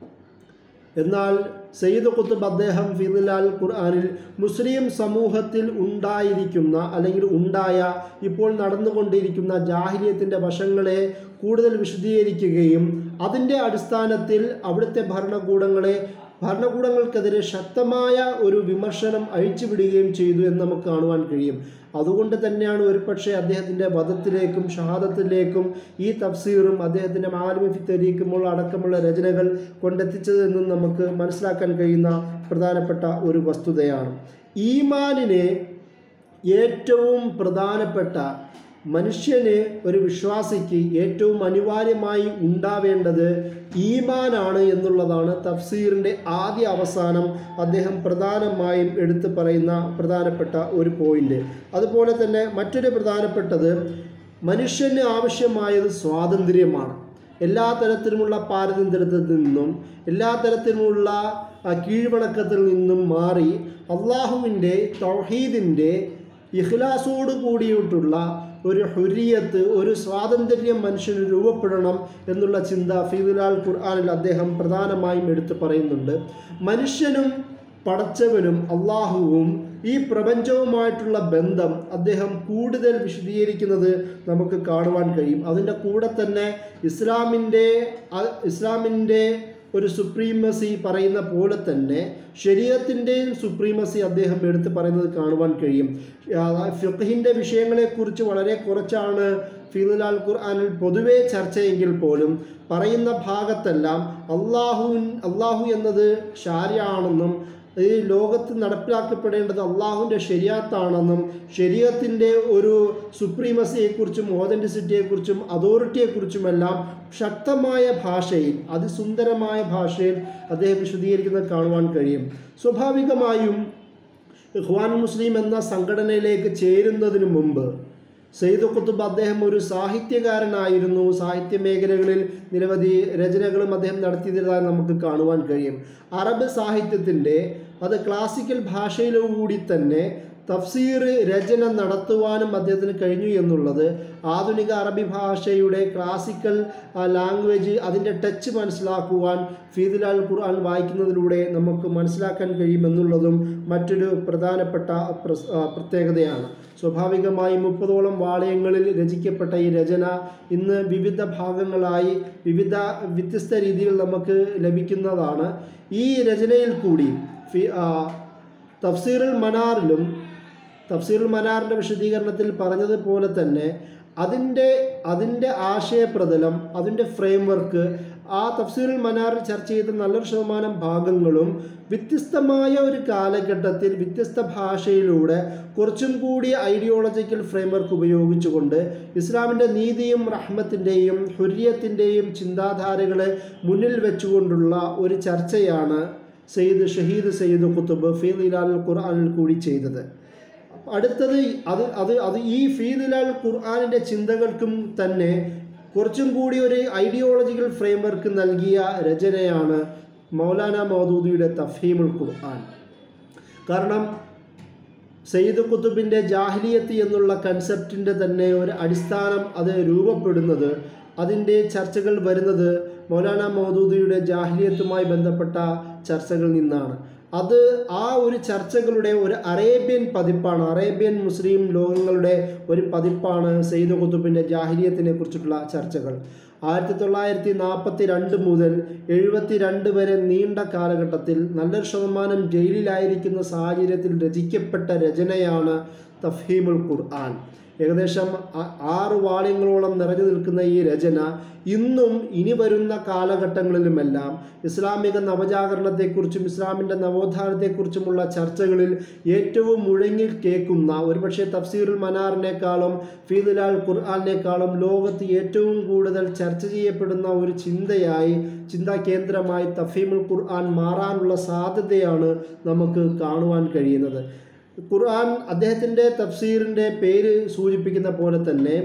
എന്നാൽ സയ്യിദ് കുത്തുബ് അദ്ദേഹം ഫിദുലാൽ ഖുർആാനിൽ മുസ്ലിം സമൂഹത്തിൽ ഉണ്ടായിരിക്കുന്ന അല്ലെങ്കിൽ ഉണ്ടായ ഇപ്പോൾ നടന്നുകൊണ്ടിരിക്കുന്ന ജാഹിലിയത്തിൻ്റെ വശങ്ങളെ കൂടുതൽ വിശദീകരിക്കുകയും അതിൻ്റെ അടിസ്ഥാനത്തിൽ അവിടുത്തെ ഭരണകൂടങ്ങളെ ഭരണകൂടങ്ങൾക്കെതിരെ ശക്തമായ ഒരു വിമർശനം അഴിച്ചുവിടുകയും ചെയ്തു എന്ന് നമുക്ക് കാണുവാൻ കഴിയും അതുകൊണ്ട് തന്നെയാണ് ഒരുപക്ഷെ അദ്ദേഹത്തിൻ്റെ വധത്തിലേക്കും ഷഹാദത്തിലേക്കും ഈ തഫ്സീറും അദ്ദേഹത്തിൻ്റെ മാലിമഫി തെരീക്കുമ്പോൾ അടക്കമുള്ള രചനകൾ കൊണ്ടെത്തിച്ചതെന്നും നമുക്ക് മനസ്സിലാക്കാൻ കഴിയുന്ന പ്രധാനപ്പെട്ട ഒരു വസ്തുതയാണ് ഈമാനിനെ ഏറ്റവും പ്രധാനപ്പെട്ട മനുഷ്യന് ഒരു വിശ്വാസിക്ക് ഏറ്റവും അനിവാര്യമായി ഉണ്ടാവേണ്ടത് ഈമാനാണ് എന്നുള്ളതാണ് തഫ്സീറിൻ്റെ ആദ്യ അവസാനം അദ്ദേഹം പ്രധാനമായും എടുത്തു പറയുന്ന പ്രധാനപ്പെട്ട ഒരു പോയിന്റ് അതുപോലെ തന്നെ മറ്റൊരു പ്രധാനപ്പെട്ടത് മനുഷ്യന് ആവശ്യമായത് സ്വാതന്ത്ര്യമാണ് എല്ലാ തരത്തിലുമുള്ള പാരതന്ത്ര്യത്തിൽ നിന്നും എല്ലാ തരത്തിലുമുള്ള ആ, കീഴ്വണക്കത്തിൽ നിന്നും മാറി അള്ളാഹുവിൻ്റെ തൗഹീദിൻ്റെ ഇഖ്ലാസോട് കൂടിയിട്ടുള്ള ഒരു ഹുരിയത്ത് ഒരു സ്വാതന്ത്ര്യം മനുഷ്യന് രൂപപ്പെടണം എന്നുള്ള ചിന്ത ഫീദുലാൽ ഖുർആാനിൽ അദ്ദേഹം പ്രധാനമായും എടുത്തു പറയുന്നുണ്ട് മനുഷ്യനും പടച്ചവനും അള്ളാഹുവും ഈ പ്രപഞ്ചവുമായിട്ടുള്ള ബന്ധം അദ്ദേഹം കൂടുതൽ വിശദീകരിക്കുന്നത് നമുക്ക് കാണുവാൻ കഴിയും അതിൻ്റെ കൂടെ തന്നെ ഇസ്ലാമിൻ്റെ അ- ഇസ്ലാമിൻ്റെ ഒരു സുപ്രീമസി പറയുന്ന പോലെ തന്നെ ശരീരത്തിൻ്റെയും സുപ്രീമസി അദ്ദേഹം എടുത്ത് പറയുന്നത് കാണുവാൻ കഴിയും ഫിഖിൻ്റെ വിഷയങ്ങളെക്കുറിച്ച് വളരെ കുറച്ചാണ് ഫീദുലാൽ ഖുർആാനിൽ പൊതുവേ ചർച്ചയെങ്കിൽ പോലും പറയുന്ന ഭാഗത്തെല്ലാം അള്ളാഹു അള്ളാഹു എന്നത് ശാരിയാണെന്നും ഈ ലോകത്ത് നടപ്പിലാക്കപ്പെടേണ്ടത് അള്ളാഹുവിൻ്റെ ശരിയാത്താണെന്നും ശരീരത്തിൻ്റെ ഒരു സുപ്രീമസിയെക്കുറിച്ചും ഓതൻറ്റിസിറ്റിയെക്കുറിച്ചും അതോറിറ്റിയെക്കുറിച്ചുമെല്ലാം ശക്തമായ ഭാഷയിൽ അതിസുന്ദരമായ ഭാഷയിൽ അദ്ദേഹം വിശദീകരിക്കുന്നത് കാണുവാൻ കഴിയും സ്വാഭാവികമായും ഇഖ്വാൻ മുസ്ലിം എന്ന സംഘടനയിലേക്ക് ചേരുന്നതിന് മുമ്പ് സെയ്ദ് ഖുത്തുബ് അദ്ദേഹം ഒരു സാഹിത്യകാരനായിരുന്നു സാഹിത്യ മേഖലകളിൽ നിരവധി രചനകളും അദ്ദേഹം നടത്തിയതായി നമുക്ക് കാണുവാൻ കഴിയും അറബ് സാഹിത്യത്തിൻ്റെ അത് ക്ലാസിക്കൽ ഭാഷയിലൂടി തന്നെ തഫ്സീർ രചന നടത്തുവാനും അദ്ദേഹത്തിന് കഴിഞ്ഞു എന്നുള്ളത് ആധുനിക അറബി ഭാഷയുടെ ക്ലാസിക്കൽ ലാംഗ്വേജ് അതിൻ്റെ ടച്ച് മനസ്സിലാക്കുവാൻ ഫീദുലാൽ ഖുർആൻ വായിക്കുന്നതിലൂടെ നമുക്ക് മനസ്സിലാക്കാൻ കഴിയുമെന്നുള്ളതും മറ്റൊരു പ്രധാനപ്പെട്ട പ്രസ്- ആ, പ്രത്യേകതയാണ് സ്വാഭാവികമായി മുപ്പതോളം വാളയങ്ങളിൽ രചിക്കപ്പെട്ട ഈ രചന ഇന്ന് വിവിധ ഭാഗങ്ങളായി വിവിധ വ്യത്യസ്ത രീതിയിൽ നമുക്ക് ലഭിക്കുന്നതാണ് ഈ രചനയിൽ കൂടി ഫി ആ, തഫ്സീറുൽ മനാറിലും തഫ്സീറുൽ മനാറിൻ്റെ വിശദീകരണത്തിൽ പറഞ്ഞതുപോലെ തന്നെ അതിൻ്റെ അതിൻ്റെ ആശയപ്രതലം അതിൻ്റെ ഫ്രെയിംവർക്ക് ആ തഫ്സീറുൽ മനാറിൽ ചർച്ച ചെയ്ത നല്ലൊരു ശതമാനം ഭാഗങ്ങളും വ്യത്യസ്തമായ ഒരു കാലഘട്ടത്തിൽ വ്യത്യസ്ത ഭാഷയിലൂടെ കുറച്ചും കൂടി ഐഡിയോളജിക്കൽ ഫ്രെയിംവർക്ക് ഉപയോഗിച്ചുകൊണ്ട് ഇസ്ലാമിൻ്റെ നീതിയും റഹ്മത്തിൻ്റെയും ഹുര്യത്തിൻ്റെയും ചിന്താധാരകളെ മുന്നിൽ വെച്ചുകൊണ്ടുള്ള ഒരു ചർച്ചയാണ് സെയ്ദ് ഷഹീദ് സെയ്ദ് കുത്തുബ് ഫീദിലാൽ ഖുർആനിൽ കൂടി ചെയ്തത് അടുത്തത് അത് അത് അത് ഈ ഫീദിലാൽ ഖുർആാനിൻ്റെ ചിന്തകൾക്കും തന്നെ കുറച്ചും കൂടി ഒരു ഐഡിയോളജിക്കൽ ഫ്രെയിംവർക്ക് നൽകിയ രചനയാണ് മൗലാന മൗദൂദിയുടെ തഫീമുൽ ഖുർആൻ കാരണം സയ്യിദ് കുത്തുബിൻ്റെ ജാഹിലിയത്ത് എന്നുള്ള കൺസെപ്റ്റിൻ്റെ തന്നെ ഒരു അടിസ്ഥാനം അത് രൂപപ്പെടുന്നത് അതിൻ്റെ ചർച്ചകൾ വരുന്നത് മൗലാന മൗദൂദിയുടെ ജാഹിലിയത്തുമായി ബന്ധപ്പെട്ട ചർച്ചകളിൽ നിന്നാണ് അത് ആ ഒരു ചർച്ചകളുടെ ഒരു അറേബ്യൻ പതിപ്പാണ് അറേബ്യൻ മുസ്ലിം ലോകങ്ങളുടെ ഒരു പതിപ്പാണ് സെയ്ദ് കുത്തുബിൻ്റെ ജാഹിലിയത്തിനെ കുറിച്ചിട്ടുള്ള ചർച്ചകൾ ആയിരത്തി തൊള്ളായിരത്തി നാൽപ്പത്തി രണ്ട് മുതൽ എഴുപത്തി രണ്ട് വരെ നീണ്ട കാലഘട്ടത്തിൽ നല്ലൊരു ശതമാനം ജയിലിലായിരിക്കുന്ന സാഹചര്യത്തിൽ രചിക്കപ്പെട്ട രചനയാണ് തഫീമുൽ ഖുർആൻ ഏകദേശം ആ- ആറ് വാള്യങ്ങളോളം നിറഞ്ഞു നിൽക്കുന്ന ഈ രചന ഇന്നും ഇനി വരുന്ന കാലഘട്ടങ്ങളിലുമെല്ലാം ഇസ്ലാമിക നവജാഗരണത്തെക്കുറിച്ചും ഇസ്ലാമിൻ്റെ നവോത്ഥാനത്തെക്കുറിച്ചുമുള്ള ചർച്ചകളിൽ ഏറ്റവും മുഴങ്ങി കേൾക്കുന്ന ഒരുപക്ഷെ തഫ്സീറുൽ മനാറിനേക്കാളും ഫീദുലാൽ ഖുർആാനേക്കാളും ലോകത്ത് ഏറ്റവും കൂടുതൽ ചർച്ച ചെയ്യപ്പെടുന്ന ഒരു ചിന്തയായി ചിന്താ കേന്ദ്രമായി തഫീമുൽ ഖുർആൻ മാറാനുള്ള സാധ്യതയാണ് നമുക്ക് കാണുവാൻ കഴിയുന്നത് ഖുർആൻ അദ്ദേഹത്തിൻ്റെ തഫ്സീറിൻ്റെ പേര് സൂചിപ്പിക്കുന്ന പോലെ തന്നെ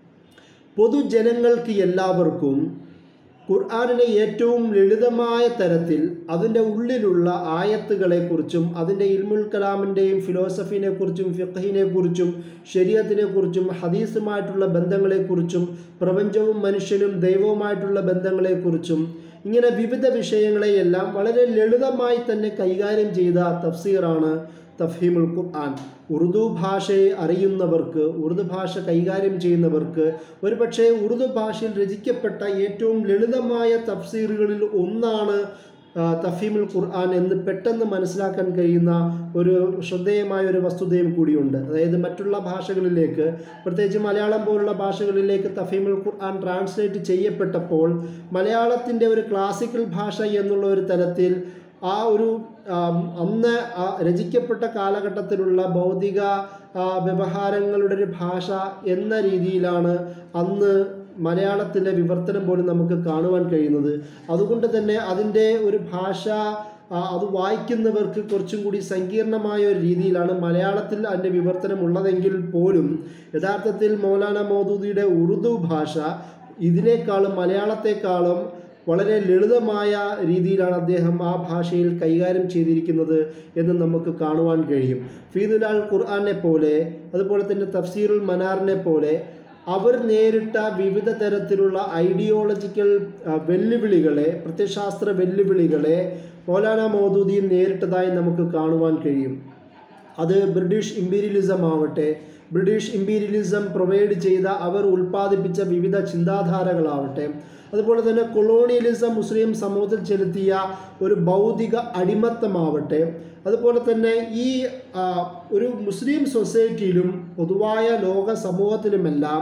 പൊതുജനങ്ങൾക്ക് എല്ലാവർക്കും ഖുർആാനിനെ ഏറ്റവും ലളിതമായ തരത്തിൽ അതിൻ്റെ ഉള്ളിലുള്ള ആയത്തുകളെക്കുറിച്ചും അതിൻ്റെ ഇൽമുൽ കലാമിൻ്റെയും ഫിലോസഫിനെ കുറിച്ചും ഫിഖഹിനെ കുറിച്ചും ശരീരത്തിനെ കുറിച്ചും ഹദീസുമായിട്ടുള്ള ബന്ധങ്ങളെക്കുറിച്ചും പ്രപഞ്ചവും മനുഷ്യനും ദൈവവുമായിട്ടുള്ള ബന്ധങ്ങളെക്കുറിച്ചും ഇങ്ങനെ വിവിധ വിഷയങ്ങളെയെല്ലാം വളരെ ലളിതമായി തന്നെ കൈകാര്യം ചെയ്ത തഫ്സീറാണ് തഫീമുൽ ഖുർആൻ ഉറുദു ഭാഷയെ അറിയുന്നവർക്ക് ഉറുദു ഭാഷ കൈകാര്യം ചെയ്യുന്നവർക്ക് ഒരുപക്ഷെ ഉറുദു ഭാഷയിൽ രചിക്കപ്പെട്ട ഏറ്റവും ലളിതമായ തഫ്സീറുകളിൽ ഒന്നാണ് ആ, തഫീമുൽ ഖുർആൻ എന്ന് പെട്ടെന്ന് മനസ്സിലാക്കാൻ കഴിയുന്ന ഒരു ശ്രദ്ധേയമായ ഒരു വസ്തുതയും കൂടിയുണ്ട് അതായത് മറ്റുള്ള ഭാഷകളിലേക്ക് പ്രത്യേകിച്ച് മലയാളം പോലുള്ള ഭാഷകളിലേക്ക് തഫീമുൽ ഖുർആൻ ട്രാൻസ്ലേറ്റ് ചെയ്യപ്പെട്ടപ്പോൾ മലയാളത്തിൻ്റെ ഒരു ക്ലാസിക്കൽ ഭാഷ എന്നുള്ള ഒരു തലത്തിൽ ആ ഒരു ആം, അന്ന് ആ രചിക്കപ്പെട്ട കാലഘട്ടത്തിലുള്ള ഭൗതിക ആ, വ്യവഹാരങ്ങളുടെ ഒരു ഭാഷ എന്ന രീതിയിലാണ് അന്ന് മലയാളത്തിലെ വിവർത്തനം പോലും നമുക്ക് കാണുവാൻ കഴിയുന്നത് അതുകൊണ്ട് തന്നെ അതിൻ്റെ ഒരു ഭാഷ ആ, അത് വായിക്കുന്നവർക്ക് കുറച്ചും കൂടി സങ്കീർണമായ ഒരു രീതിയിലാണ് മലയാളത്തിൽ അതിൻ്റെ വിവർത്തനം ഉള്ളതെങ്കിൽ പോലും യഥാർത്ഥത്തിൽ മൗലാന മൗദൂദിയുടെ ഉറുദു ഭാഷ ഇതിനേക്കാളും മലയാളത്തെക്കാളും വളരെ ലളിതമായ രീതിയിലാണ് അദ്ദേഹം ആ ഭാഷയിൽ കൈകാര്യം ചെയ്തിരിക്കുന്നത് എന്ന് നമുക്ക് കാണുവാൻ കഴിയും ഫീദുലാൽ ഖുർആനെ പോലെ അതുപോലെ തന്നെ തഫ്സീറുൽ മനാറിനെ പോലെ അവർ നേരിട്ട വിവിധ തരത്തിലുള്ള ഐഡിയോളജിക്കൽ ആ, വെല്ലുവിളികളെ പ്രത്യയശാസ്ത്ര വെല്ലുവിളികളെ മൗലാന മൗദൂദിയും നേരിട്ടതായി നമുക്ക് കാണുവാൻ കഴിയും അത് ബ്രിട്ടീഷ് ഇമ്പീരിയലിസം ആവട്ടെ ബ്രിട്ടീഷ് ഇമ്പീരിയലിസം പ്രൊവൈഡ് ചെയ്ത അവർ ഉൽപ്പാദിപ്പിച്ച വിവിധ ചിന്താധാരകളാവട്ടെ അതുപോലെ തന്നെ കൊളോണിയലിസം മുസ്ലിം സമൂഹത്തിൽ ചെലുത്തിയ ഒരു ഭൗതിക അടിമത്തമാവട്ടെ അതുപോലെ തന്നെ ഈ ആ, ഒരു മുസ്ലിം സൊസൈറ്റിയിലും പൊതുവായ ലോക സമൂഹത്തിലുമെല്ലാം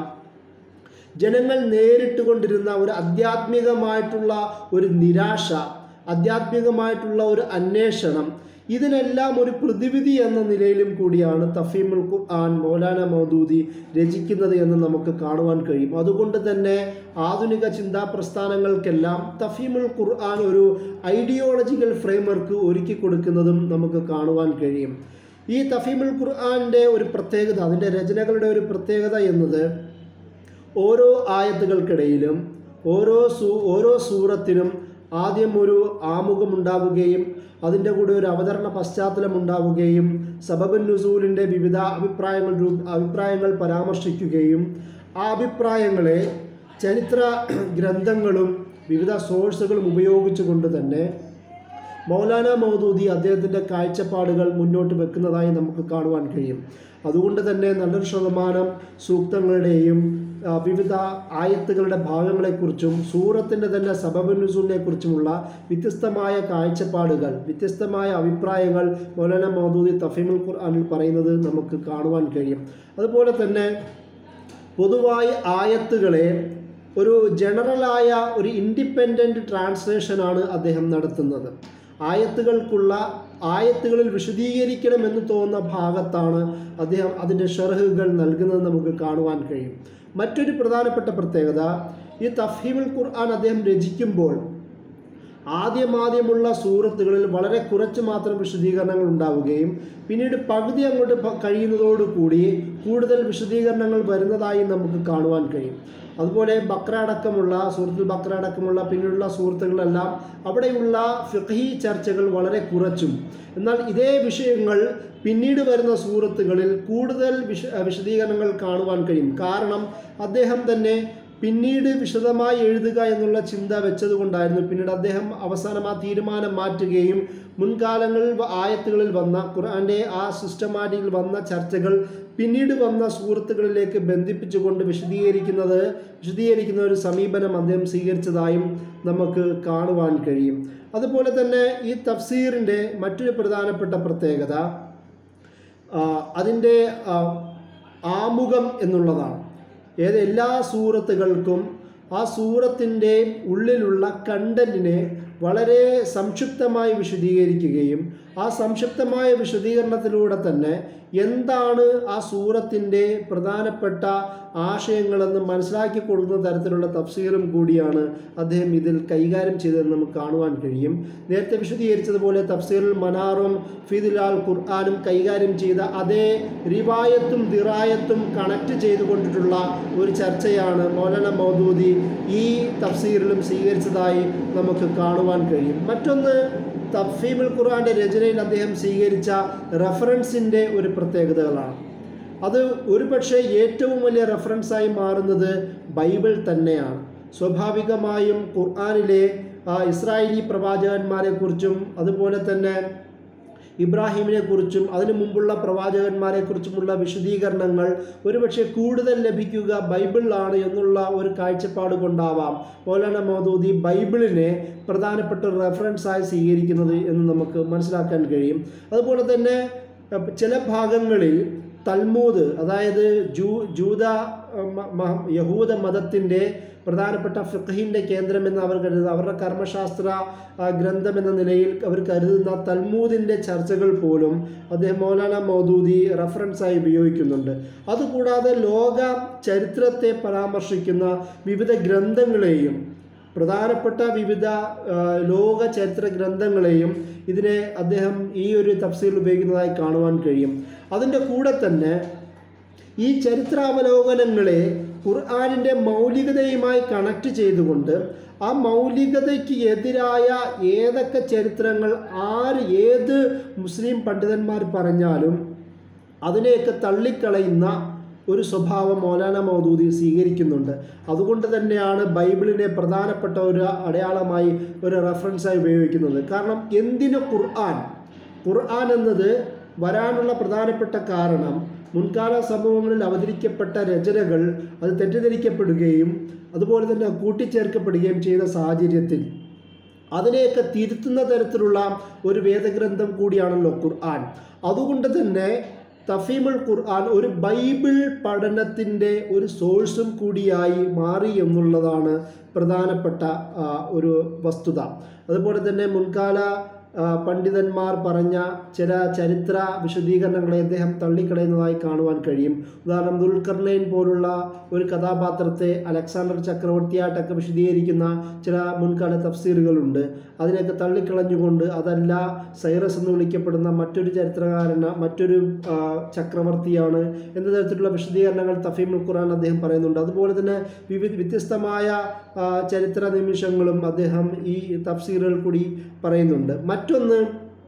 ജനങ്ങൾ നേരിട്ട് കൊണ്ടിരുന്ന ഒരു ആധ്യാത്മികമായിട്ടുള്ള ഒരു നിരാശ ആധ്യാത്മികമായിട്ടുള്ള ഒരു അന്വേഷണം ഇതിനെല്ലാം ഒരു പ്രതിവിധി എന്ന നിലയിലും കൂടിയാണ് തഫീമുൽ ഖുർആൻ മൗലാന മൗദൂദി രചിക്കുന്നത് എന്ന് നമുക്ക് കാണുവാൻ കഴിയും അതുകൊണ്ട് തന്നെ ആധുനിക ചിന്താ പ്രസ്ഥാനങ്ങൾക്കെല്ലാം തഫീമുൽ ഖുർആൻ ഒരു ഐഡിയോളജിക്കൽ ഫ്രെയിംവർക്ക് ഒരുക്കി കൊടുക്കുന്നതും നമുക്ക് കാണുവാൻ കഴിയും ഈ തഫീമുൽ ഖുർആൻ്റെ ഒരു പ്രത്യേകത അതിൻ്റെ രചനകളുടെ ഒരു പ്രത്യേകത എന്നത് ഓരോ ആയത്തുകൾക്കിടയിലും ഓരോ സൂ ഓരോ സൂറത്തിനും ആദ്യം ഒരു ആമുഖമുണ്ടാവുകയും അതിൻ്റെ കൂടെ ഒരു അവതരണ പശ്ചാത്തലം ഉണ്ടാവുകയും സബബൻ നുസൂലിൻ്റെ വിവിധ അഭിപ്രായങ്ങൾ രൂ- അഭിപ്രായങ്ങൾ പരാമർശിക്കുകയും ആ അഭിപ്രായങ്ങളെ ചരിത്ര ഗ്രന്ഥങ്ങളും വിവിധ സോഴ്സുകളും ഉപയോഗിച്ചുകൊണ്ട് തന്നെ മൗലാന മൗദൂദി അദ്ദേഹത്തിൻ്റെ കാഴ്ചപ്പാടുകൾ മുന്നോട്ട് വെക്കുന്നതായി നമുക്ക് കാണുവാൻ കഴിയും അതുകൊണ്ട് തന്നെ നല്ലൊരു ശതമാനം സൂക്തങ്ങളുടെയും ആ, വിവിധ ആയത്തുകളുടെ ഭാഗങ്ങളെക്കുറിച്ചും സൂറത്തിൻ്റെ തന്നെ സബബനുസൂലിനെ കുറിച്ചുമുള്ള വ്യത്യസ്തമായ കാഴ്ചപ്പാടുകൾ വ്യത്യസ്തമായ അഭിപ്രായങ്ങൾ മൗലാന മൗദൂദി തഫീമുൽ ഖുർആനിൽ പറയുന്നത് നമുക്ക് കാണുവാൻ കഴിയും അതുപോലെ തന്നെ പൊതുവായി ആയത്തുകളെ ഒരു ജനറലായ ഒരു ഇൻഡിപെൻഡൻറ്റ് ട്രാൻസ്ലേഷനാണ് അദ്ദേഹം നടത്തുന്നത് ആയത്തുകൾക്കുള്ള ആയത്തുകളിൽ വിശദീകരിക്കണമെന്ന് തോന്നുന്ന ഭാഗത്താണ് അദ്ദേഹം അതിൻ്റെ ഷെർഹുകൾ നൽകുന്നത് നമുക്ക് കാണുവാൻ കഴിയും മറ്റൊരു പ്രധാനപ്പെട്ട പ്രത്യേകത ഈ തഫീമുൽ ഖുർആൻ അദ്ദേഹം രചിക്കുമ്പോൾ ആദ്യമാദ്യമുള്ള സൂറത്തുകളിൽ വളരെ കുറച്ച് മാത്രം വിശദീകരണങ്ങൾ ഉണ്ടാവുകയും പിന്നീട് പകുതി അങ്ങോട്ട് പ- കഴിയുന്നതോടുകൂടി കൂടുതൽ വിശദീകരണങ്ങൾ വരുന്നതായി നമുക്ക് കാണുവാൻ കഴിയും അതുപോലെ ബക്ര അടക്കമുള്ള സൂറത്തുൽ ബക്ര അടക്കമുള്ള പിന്നീടുള്ള സുഹൃത്തുക്കളെല്ലാം അവിടെയുള്ള ഫിഖഹി ചർച്ചകൾ വളരെ കുറച്ചും എന്നാൽ ഇതേ വിഷയങ്ങൾ പിന്നീട് വരുന്ന സൂറത്തുകളിൽ കൂടുതൽ വിശ വിശദീകരണങ്ങൾ കാണുവാൻ കഴിയും കാരണം അദ്ദേഹം തന്നെ പിന്നീട് വിശദമായി എഴുതുക എന്നുള്ള ചിന്ത വെച്ചതുകൊണ്ടായിരുന്നു പിന്നീട് അദ്ദേഹം അവസാനം ആ തീരുമാനം മാറ്റുകയും മുൻകാലങ്ങളിൽ വ- ആയത്തുകളിൽ വന്ന ഖുർആൻ്റെ ആ സിസ്റ്റമാറ്റിക്കിൽ വന്ന ചർച്ചകൾ പിന്നീട് വന്ന സുഹൃത്തുക്കളിലേക്ക് ബന്ധിപ്പിച്ചുകൊണ്ട് വിശദീകരിക്കുന്നത് വിശദീകരിക്കുന്ന ഒരു സമീപനം അദ്ദേഹം സ്വീകരിച്ചതായും നമുക്ക് കാണുവാൻ കഴിയും അതുപോലെ തന്നെ ഈ തഫ്സീറിൻ്റെ മറ്റൊരു പ്രധാനപ്പെട്ട പ്രത്യേകത ആ, അതിൻ്റെ ആ, ആമുഖം എന്നുള്ളതാണ് ഏത് എല്ലാ സൂറത്തുകൾക്കും ആ സൂറത്തിൻ്റെ ഉള്ളിലുള്ള കണ്ടന്റിനെ വളരെ സംക്ഷിപ്തമായി വിശദീകരിക്കുകയും ആ സംക്ഷിപ്തമായ വിശദീകരണത്തിലൂടെ തന്നെ എന്താണ് ആ സൂറത്തിൻ്റെ പ്രധാനപ്പെട്ട ആശയങ്ങളെന്ന് മനസ്സിലാക്കി കൊടുക്കുന്ന തരത്തിലുള്ള തഫ്സീറും കൂടിയാണ് അദ്ദേഹം ഇതിൽ കൈകാര്യം ചെയ്തതെന്ന് നമുക്ക് കാണുവാൻ കഴിയും നേരത്തെ വിശദീകരിച്ചതുപോലെ തഫ്സീറുൽ മനാറും ഫിദിലാൽ ഖുർആാനും കൈകാര്യം ചെയ്ത അതേ റിവായത്തും ദിറായത്തും കണക്ട് ചെയ്തുകൊണ്ടിട്ടുള്ള ഒരു ചർച്ചയാണ് മൗലാന മൗദൂദി ഈ തഫ്സീറിലും സ്വീകരിച്ചതായി നമുക്ക് കാണുവാൻ കഴിയും മറ്റൊന്ന് തഫീമുൽ ഖുർആന്റെ രചനയിൽ അദ്ദേഹം സ്വീകരിച്ച റെഫറൻസിൻ്റെ ഒരു പ്രത്യേകതകളാണ് അത് ഒരുപക്ഷെ ഏറ്റവും വലിയ റെഫറൻസായി മാറുന്നത് ബൈബിൾ തന്നെയാണ് സ്വാഭാവികമായും ഖുർആാനിലെ ആ, ഇസ്രായേലി പ്രവാചകന്മാരെക്കുറിച്ചും അതുപോലെ തന്നെ ഇബ്രാഹിമിനെ കുറിച്ചും അതിനു മുമ്പുള്ള പ്രവാചകന്മാരെ കുറിച്ചുമുള്ള വിശദീകരണങ്ങൾ ഒരുപക്ഷെ കൂടുതൽ ലഭിക്കുക ബൈബിളിലാണ് എന്നുള്ള ഒരു കാഴ്ചപ്പാട് കൊണ്ടാവാം മൗലാന മൗദൂദി ബൈബിളിനെ പ്രധാനപ്പെട്ട ഒരു റെഫറൻസായി സ്വീകരിക്കുന്നത് എന്ന് നമുക്ക് മനസ്സിലാക്കാൻ കഴിയും അതുപോലെ തന്നെ അഹ് ചില ഭാഗങ്ങളിൽ തൽമൂദ് അതായത് ജൂ ജൂത അഹ് മ- മ- യഹൂദ മതത്തിൻ്റെ പ്രധാനപ്പെട്ട ഫിഖഹിൻ്റെ കേന്ദ്രം എന്ന് അവർ കരുതുന്ന അവരുടെ കർമ്മശാസ്ത്ര ആ, ഗ്രന്ഥം എന്ന നിലയിൽ അവർ കരുതുന്ന തൽമൂദിൻ്റെ ചർച്ചകൾ പോലും അദ്ദേഹം മൗലാന മൗദൂദി റഫറൻസായി ഉപയോഗിക്കുന്നുണ്ട് അതുകൂടാതെ ലോക ചരിത്രത്തെ പരാമർശിക്കുന്ന വിവിധ ഗ്രന്ഥങ്ങളെയും പ്രധാനപ്പെട്ട വിവിധ ആ, ലോക ചരിത്ര ഗ്രന്ഥങ്ങളെയും ഇതിനെ അദ്ദേഹം ഈ ഒരു തഫ്സീൽ ഉപയോഗിക്കുന്നതായി കാണുവാൻ കഴിയും അതിൻ്റെ കൂടെ തന്നെ ഈ ചരിത്രാവലോകനങ്ങളെ ഖുർആാനിൻ്റെ മൗലികതയുമായി കണക്ട് ചെയ്തുകൊണ്ട് ആ മൗലികതയ്ക്ക് എതിരായ ഏതൊക്കെ ചരിത്രങ്ങൾ ആര് ഏത് മുസ്ലിം പണ്ഡിതന്മാർ പറഞ്ഞാലും അതിനെയൊക്കെ തള്ളിക്കളയുന്ന ഒരു സ്വഭാവം മൗലാന മൗദൂദി സ്വീകരിക്കുന്നുണ്ട് അതുകൊണ്ട് തന്നെയാണ് ബൈബിളിനെ പ്രധാനപ്പെട്ട ഒരു അടയാളമായി ഒരു റെഫറൻസായി ഉപയോഗിക്കുന്നത് കാരണം എന്തിന് ഖുർആൻ ഖുർആൻ എന്നത് വരാനുള്ള പ്രധാനപ്പെട്ട കാരണം മുൻകാല സംഭവങ്ങളിൽ അവതരിക്കപ്പെട്ട രചനകൾ അത് തെറ്റിദ്ധരിക്കപ്പെടുകയും അതുപോലെ തന്നെ കൂട്ടിച്ചേർക്കപ്പെടുകയും ചെയ്ത സാഹചര്യത്തിൽ അതിനെയൊക്കെ തിരുത്തുന്ന തരത്തിലുള്ള ഒരു വേദഗ്രന്ഥം കൂടിയാണല്ലോ ഖുർആൻ അതുകൊണ്ട് തന്നെ തഫീമുൽ ഖുർആൻ ഒരു ബൈബിൾ പഠനത്തിൻ്റെ ഒരു സോഴ്സും കൂടിയായി മാറി എന്നുള്ളതാണ് പ്രധാനപ്പെട്ട ആ, ഒരു വസ്തുത അതുപോലെ തന്നെ മുൻകാല ആ, പണ്ഡിതന്മാർ പറഞ്ഞ ചില ചരിത്ര വിശദീകരണങ്ങളെ അദ്ദേഹം തള്ളിക്കളയുന്നതായി കാണുവാൻ കഴിയും ഉദാഹരണം ദുൽഖർണൈൻ പോലുള്ള ഒരു കഥാപാത്രത്തെ അലക്സാണ്ടർ ചക്രവർത്തിയായിട്ടൊക്കെ വിശദീകരിക്കുന്ന ചില മുൻകാല തഫ്സീറുകളുണ്ട് അതിനെയൊക്കെ തള്ളിക്കളഞ്ഞുകൊണ്ട് അതല്ല സൈറസ് എന്ന് വിളിക്കപ്പെടുന്ന മറ്റൊരു ചരിത്രകാരന മറ്റൊരു ആ, ചക്രവർത്തിയാണ് എന്ന തരത്തിലുള്ള വിശദീകരണങ്ങൾ തഫീമുൽ ഖുർആൻ അദ്ദേഹം പറയുന്നുണ്ട് അതുപോലെ തന്നെ വിവിധ വ്യത്യസ്തമായ ആ, ചരിത്ര നിമിഷങ്ങളും അദ്ദേഹം ഈ തഫ്സീറുകൾ കൂടി പറയുന്നുണ്ട് മറ്റൊന്ന്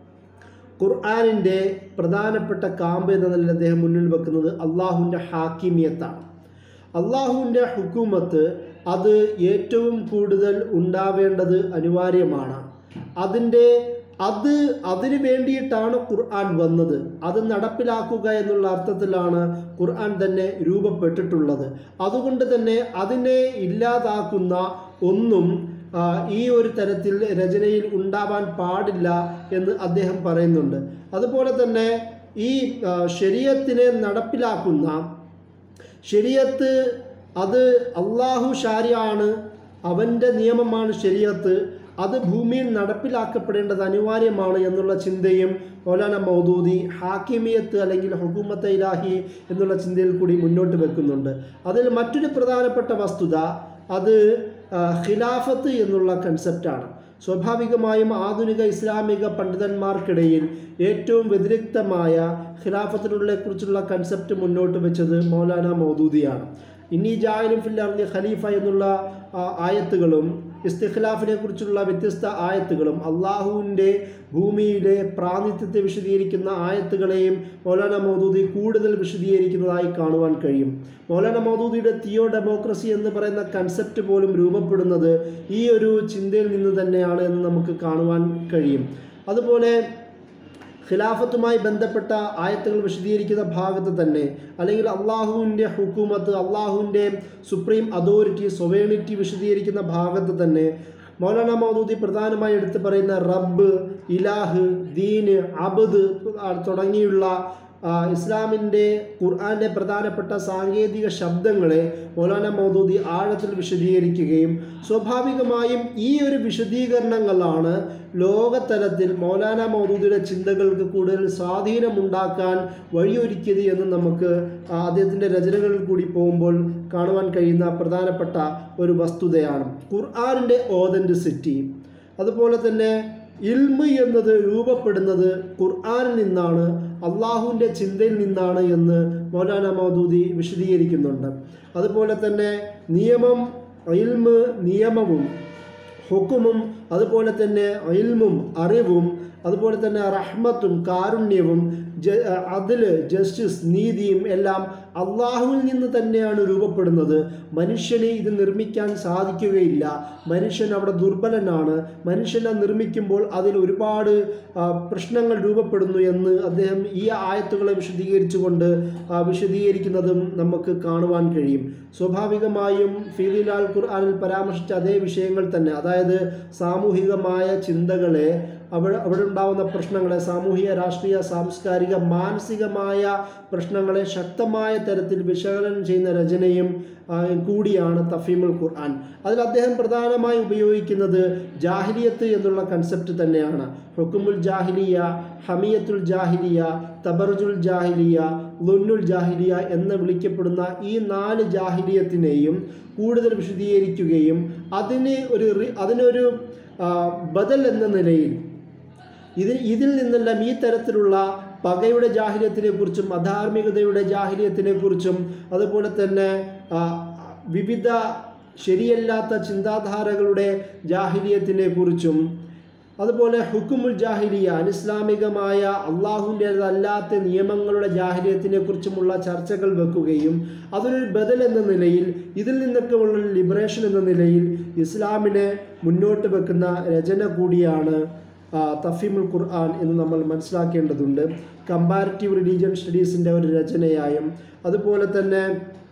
ഖുർആാനിൻ്റെ പ്രധാനപ്പെട്ട കാമ്പ് എന്ന നിലയിൽ അദ്ദേഹം മുന്നിൽ വെക്കുന്നത് അള്ളാഹുവിൻ്റെ ഹാക്കിമിയത്താണ് അള്ളാഹുവിൻ്റെ ഹുക്കുമത്ത് അത് ഏറ്റവും കൂടുതൽ ഉണ്ടാവേണ്ടത് അനിവാര്യമാണ് അതിൻ്റെ അത് അതിനു വേണ്ടിയിട്ടാണ് ഖുർആൻ വന്നത് അത് നടപ്പിലാക്കുക എന്നുള്ള അർത്ഥത്തിലാണ് ഖുർആൻ തന്നെ രൂപപ്പെട്ടിട്ടുള്ളത് അതുകൊണ്ട് തന്നെ അതിനെ ഇല്ലാതാക്കുന്ന ഒന്നും ആ, ഈ ഒരു തരത്തിൽ രചനയിൽ ഉണ്ടാവാൻ പാടില്ല എന്ന് അദ്ദേഹം പറയുന്നുണ്ട് അതുപോലെ തന്നെ ഈ ആ, ശരീഅത്തിനെ നടപ്പിലാക്കുന്ന ശരീഅത്ത് അത് അള്ളാഹു ഷാരിയാണ് അവൻ്റെ നിയമമാണ് ശരീഅത്ത് അത് ഭൂമിയിൽ നടപ്പിലാക്കപ്പെടേണ്ടത് അനിവാര്യമാണ് എന്നുള്ള ചിന്തയും മൗലാന മൗദൂദി ഹാക്കിമിയത്ത് അല്ലെങ്കിൽ ഹുക്കുമത്ത് ഇലാഹി എന്നുള്ള ചിന്തയിൽ കൂടി മുന്നോട്ട് വെക്കുന്നുണ്ട് അതിൽ മറ്റൊരു പ്രധാനപ്പെട്ട വസ്തുത അത് ആ, ഖിലാഫത്ത് എന്നുള്ള കൺസെപ്റ്റാണ് സ്വാഭാവികമായും ആധുനിക ഇസ്ലാമിക പണ്ഡിതന്മാർക്കിടയിൽ ഏറ്റവും വ്യതിരിക്തമായ ഖിലാഫത്തിനുള്ള കുറിച്ചുള്ള കൺസെപ്റ്റ് മുന്നോട്ട് വെച്ചത് മൗലാന മൗദൂദിയാണ് ഇനി ജായലും ഫില്ലാറിൻ്റെ ഖലീഫ എന്നുള്ള ആ, ആയത്തുകളും ഇസ്തിഖ്ലാഫിനെ കുറിച്ചുള്ള വ്യത്യസ്ത ആയത്തുകളും അള്ളാഹുവിൻ്റെ ഭൂമിയിലെ പ്രാതിനിധ്യത്തെ വിശദീകരിക്കുന്ന ആയത്തുകളെയും മൗലാന മൗദൂദി കൂടുതൽ വിശദീകരിക്കുന്നതായി കാണുവാൻ കഴിയും മൗലാന മൗദൂദിയുടെ തിയോ ഡെമോക്രസി എന്ന് പറയുന്ന കൺസെപ്റ്റ് പോലും രൂപപ്പെടുന്നത് ഈ ഒരു ചിന്തയിൽ നിന്ന് തന്നെയാണ് എന്ന് നമുക്ക് കാണുവാൻ കഴിയും അതുപോലെ ഖിലാഫത്തുമായി ബന്ധപ്പെട്ട ആയത്തുകൾ വിശദീകരിക്കുന്ന ഭാഗത്ത് തന്നെ അല്ലെങ്കിൽ അള്ളാഹുവിൻ്റെ ഹുക്കൂമത്ത് അള്ളാഹുവിൻ്റെ സുപ്രീം അതോറിറ്റി സൊവേണിറ്റി വിശദീകരിക്കുന്ന ഭാഗത്ത് തന്നെ മൗലാന മൗദൂദി പ്രധാനമായി എടുത്തു പറയുന്ന റബ്ബ് ഇലാഹ് ദീന് അബദ് തുടങ്ങിയുള്ള ആ, ഇസ്ലാമിൻ്റെ ഖുർആൻ്റെ പ്രധാനപ്പെട്ട സാങ്കേതിക ശബ്ദങ്ങളെ മൗലാന മൗദൂദി ആഴത്തിൽ വിശദീകരിക്കുകയും സ്വാഭാവികമായും ഈ ഒരു വിശദീകരണങ്ങളാണ് ലോകതലത്തിൽ മൗലാന മൗദൂദിയുടെ ചിന്തകൾക്ക് കൂടുതൽ സ്വാധീനമുണ്ടാക്കാൻ വഴിയൊരുക്കിയത് എന്ന് നമുക്ക് ആ, അദ്ദേഹത്തിൻ്റെ രചനകളിൽ കൂടി പോകുമ്പോൾ കാണുവാൻ കഴിയുന്ന പ്രധാനപ്പെട്ട ഒരു വസ്തുതയാണ് ഖുർആാനിൻ്റെ ഓതൻറ്റിസിറ്റി അതുപോലെ തന്നെ ഇൽമ് എന്നത് രൂപപ്പെടുന്നത് ഖുർആനിൽ നിന്നാണ് അള്ളാഹുവിൻ്റെ ചിന്തയിൽ നിന്നാണ് എന്ന് മൗലാന മൗദൂദി വിശദീകരിക്കുന്നുണ്ട് അതുപോലെ തന്നെ നിയമം ഇൽമ് നിയമവും ഹുക്കുമും അതുപോലെ തന്നെ ഇൽമും അറിവും അതുപോലെ തന്നെ റഹ്മത്തും കാരുണ്യവും ജ അതിൽ ജസ്റ്റിസ് നീതിയും എല്ലാം അള്ളാഹുവിൽ നിന്ന് തന്നെയാണ് രൂപപ്പെടുന്നത് മനുഷ്യന് ഇത് നിർമ്മിക്കാൻ സാധിക്കുകയില്ല മനുഷ്യൻ അവിടെ ദുർബലനാണ് മനുഷ്യനെ നിർമ്മിക്കുമ്പോൾ അതിൽ ഒരുപാട് ആ, പ്രശ്നങ്ങൾ രൂപപ്പെടുന്നു എന്ന് അദ്ദേഹം ഈ ആയത്തുകളെ വിശദീകരിച്ചുകൊണ്ട് ആ, വിശദീകരിക്കുന്നതും നമുക്ക് കാണുവാൻ കഴിയും സ്വാഭാവികമായും ഫീലിലാൽ ഖുർആാനിൽ പരാമർശിച്ച അതേ വിഷയങ്ങൾ തന്നെ അതായത് സാമൂഹികമായ ചിന്തകളെ അവിടെ അവിടെ ഉണ്ടാകുന്ന പ്രശ്നങ്ങളെ സാമൂഹിക രാഷ്ട്രീയ സാംസ്കാരിക മാനസികമായ പ്രശ്നങ്ങളെ ശക്തമായ തരത്തിൽ വിശകലനം ചെയ്യുന്ന രചനയും ആ, കൂടിയാണ് തഫീമുൽ ഖുർആൻ അതിൽ അദ്ദേഹം പ്രധാനമായി ഉപയോഗിക്കുന്നത് ജാഹിലിയത്ത് എന്നുള്ള കൺസെപ്റ്റ് തന്നെയാണ് ഹുക്കുമുൽ ജാഹിലിയ ഹമിയത്തുൽ ജാഹിലിയ തബറുജുൽ ജാഹിലിയ ലുന്നുൽ ജാഹിലിയ എന്ന് വിളിക്കപ്പെടുന്ന ഈ നാല് ജാഹിലിയത്തിനെയും കൂടുതൽ വിശദീകരിക്കുകയും അതിന് ഒരു റി- അതിനൊരു ആ, ബദൽ എന്ന നിലയിൽ ഇതിൽ ഇതിൽ നിന്നെല്ലാം ഈ തരത്തിലുള്ള പകയുടെ ജാഹിര്യത്തിനെ കുറിച്ചും അധാർമികതയുടെ ജാഹിര്യത്തിനെ കുറിച്ചും അതുപോലെ തന്നെ ആ, വിവിധ ശരിയല്ലാത്ത ചിന്താധാരകളുടെ ജാഹിര്യത്തിനെ കുറിച്ചും അതുപോലെ ഹുക്കുമുൽ ജാഹിലിയ അനിസ്ലാമികമായ അള്ളാഹുവിൻ്റേതല്ലാത്ത നിയമങ്ങളുടെ ജാഹിര്യത്തിനെ കുറിച്ചുമുള്ള ചർച്ചകൾ വെക്കുകയും അതൊരു ബദൽ എന്ന നിലയിൽ ഇതിൽ നിന്നൊക്കെ ഉള്ള ലിബറേഷൻ എന്ന നിലയിൽ ഇസ്ലാമിനെ മുന്നോട്ട് വെക്കുന്ന രചന കൂടിയാണ് ആ, തഫീമുൽ ഖുർആൻ എന്ന് നമ്മൾ മനസ്സിലാക്കേണ്ടതുണ്ട് കമ്പാരിറ്റീവ് റിലീജിയൻ സ്റ്റഡീസിൻ്റെ ഒരു രചനയായും അതുപോലെ തന്നെ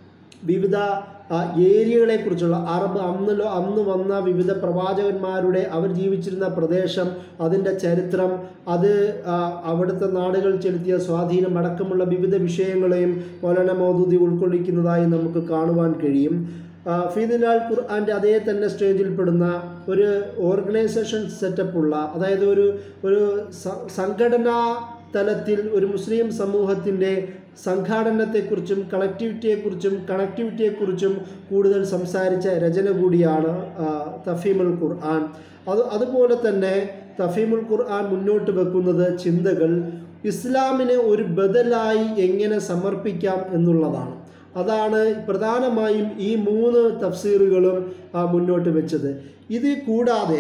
വിവിധ ആ, ഏരിയകളെക്കുറിച്ചുള്ള അറബ് അന്നിലോ അന്ന് വന്ന വിവിധ പ്രവാചകന്മാരുടെ അവർ ജീവിച്ചിരുന്ന പ്രദേശം അതിൻ്റെ ചരിത്രം അത് ആ, അവിടുത്തെ നാടുകൾ ചെലുത്തിയ സ്വാധീനം അടക്കമുള്ള വിവിധ വിഷയങ്ങളെയും മൗലാന മൗദൂദി ഉൾക്കൊള്ളിക്കുന്നതായി നമുക്ക് കാണുവാൻ കഴിയും ആ, ഫീദിലാൽ ഖുർആൻ്റെ അതേ തന്നെ സ്റ്റേജിൽ പെടുന്ന ഒരു ഓർഗനൈസേഷൻ സെറ്റപ്പുള്ള അതായത് ഒരു ഒരു സ- സംഘടനാ തലത്തിൽ ഒരു മുസ്ലിം സമൂഹത്തിൻ്റെ സംഘാടനത്തെക്കുറിച്ചും കളക്ടിവിറ്റിയെക്കുറിച്ചും കണക്ടിവിറ്റിയെക്കുറിച്ചും കൂടുതൽ സംസാരിച്ച രചന കൂടിയാണ് ആ, തഫീമുൽ ഖുർആൻ അത് അതുപോലെ തന്നെ തഫീമുൽ ഖുർആൻ മുന്നോട്ട് വെക്കുന്നത് ചിന്തകൾ ഇസ്ലാമിനെ ഒരു ബദലായി എങ്ങനെ സമർപ്പിക്കാം എന്നുള്ളതാണ് അതാണ് പ്രധാനമായും ഈ മൂന്ന് തഫ്സീറുകളും ആ, മുന്നോട്ട് വെച്ചത് ഇത് കൂടാതെ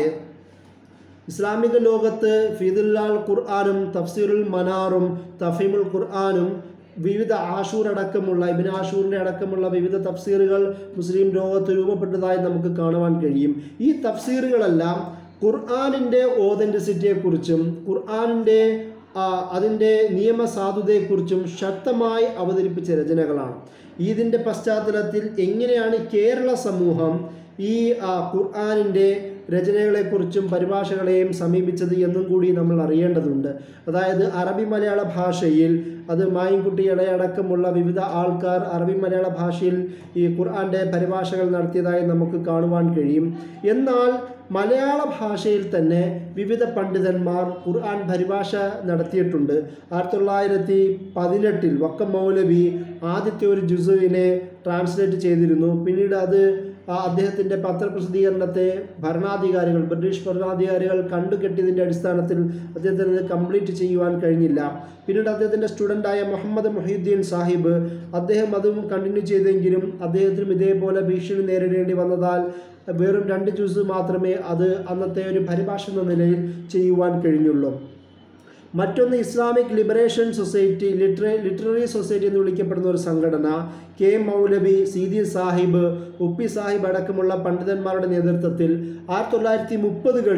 ഇസ്ലാമിക ലോകത്ത് ഫീദുല്ലാൽ ഖുർആാനും തഫ്സീറുൽ മനാറും തഫീമുൽ ഖുർആാനും വിവിധ ആഷൂർ അടക്കമുള്ള ഇബിൻ ആഷൂറിൻ്റെ അടക്കമുള്ള വിവിധ തഫ്സീറുകൾ മുസ്ലിം ലോകത്ത് രൂപപ്പെട്ടതായി നമുക്ക് കാണുവാൻ കഴിയും ഈ തഫ്സീറുകളെല്ലാം ഖുർആാനിൻ്റെ ഓതൻറ്റിസിറ്റിയെക്കുറിച്ചും ഖുർആാനിൻ്റെ അതിൻ്റെ നിയമസാധുതയെക്കുറിച്ചും ശക്തമായി അവതരിപ്പിച്ച രചനകളാണ് ഇതിൻ്റെ പശ്ചാത്തലത്തിൽ എങ്ങനെയാണ് കേരള സമൂഹം ഈ ആ, ഖുർആാനിൻ്റെ രചനകളെക്കുറിച്ചും പരിഭാഷകളെയും സമീപിച്ചത് എന്നും കൂടി നമ്മൾ അറിയേണ്ടതുണ്ട് അതായത് അറബി മലയാള ഭാഷയിൽ അത് മായൻകുട്ടിയുടെ അടക്കമുള്ള വിവിധ ആൾക്കാർ അറബി മലയാള ഭാഷയിൽ ഈ ഖുർആൻ്റെ പരിഭാഷകൾ നടത്തിയതായി നമുക്ക് കാണുവാൻ കഴിയും എന്നാൽ മലയാള ഭാഷയിൽ തന്നെ വിവിധ പണ്ഡിതന്മാർ ഖുർആൻ പരിഭാഷ നടത്തിയിട്ടുണ്ട് ആയിരത്തി തൊള്ളായിരത്തി പതിനെട്ടിൽ വക്കം മൗലവി ആദ്യത്തെ ഒരു ജുസുവിനെ ട്രാൻസ്ലേറ്റ് ചെയ്തിരുന്നു പിന്നീട് അത് ആ അദ്ദേഹത്തിൻ്റെ പത്രപ്രസിദ്ധീകരണത്തെ ഭരണാധികാരികൾ ബ്രിട്ടീഷ് ഭരണാധികാരികൾ കണ്ടുകെട്ടിയതിൻ്റെ അടിസ്ഥാനത്തിൽ അദ്ദേഹത്തിന് ഇത് കംപ്ലീറ്റ് ചെയ്യുവാൻ കഴിഞ്ഞില്ല പിന്നീട് അദ്ദേഹത്തിൻ്റെ സ്റ്റുഡൻ്റായ മുഹമ്മദ് മൊഹീദ്ദീൻ സാഹിബ് അദ്ദേഹം അതും കണ്ടിന്യൂ ചെയ്തെങ്കിലും അദ്ദേഹത്തിനും ഇതേപോലെ ഭീഷണി നേരിടേണ്ടി വന്നതാൽ വെറും രണ്ട് ജ്യൂസ് മാത്രമേ അത് അന്നത്തെ ഒരു പരിഭാഷ എന്ന നിലയിൽ ചെയ്യുവാൻ കഴിഞ്ഞുള്ളൂ മറ്റൊന്ന് ഇസ്ലാമിക് ലിബറേഷൻ സൊസൈറ്റി ലിറ്ററേ ലിറ്റററി സൊസൈറ്റി എന്ന് വിളിക്കപ്പെടുന്ന ഒരു സംഘടന കെ മൗലവി സീതി സാഹിബ് ഉപ്പി സാഹിബ് അടക്കമുള്ള പണ്ഡിതന്മാരുടെ നേതൃത്വത്തിൽ ആയിരത്തി തൊള്ളായിരത്തി മുപ്പതുകളിൽ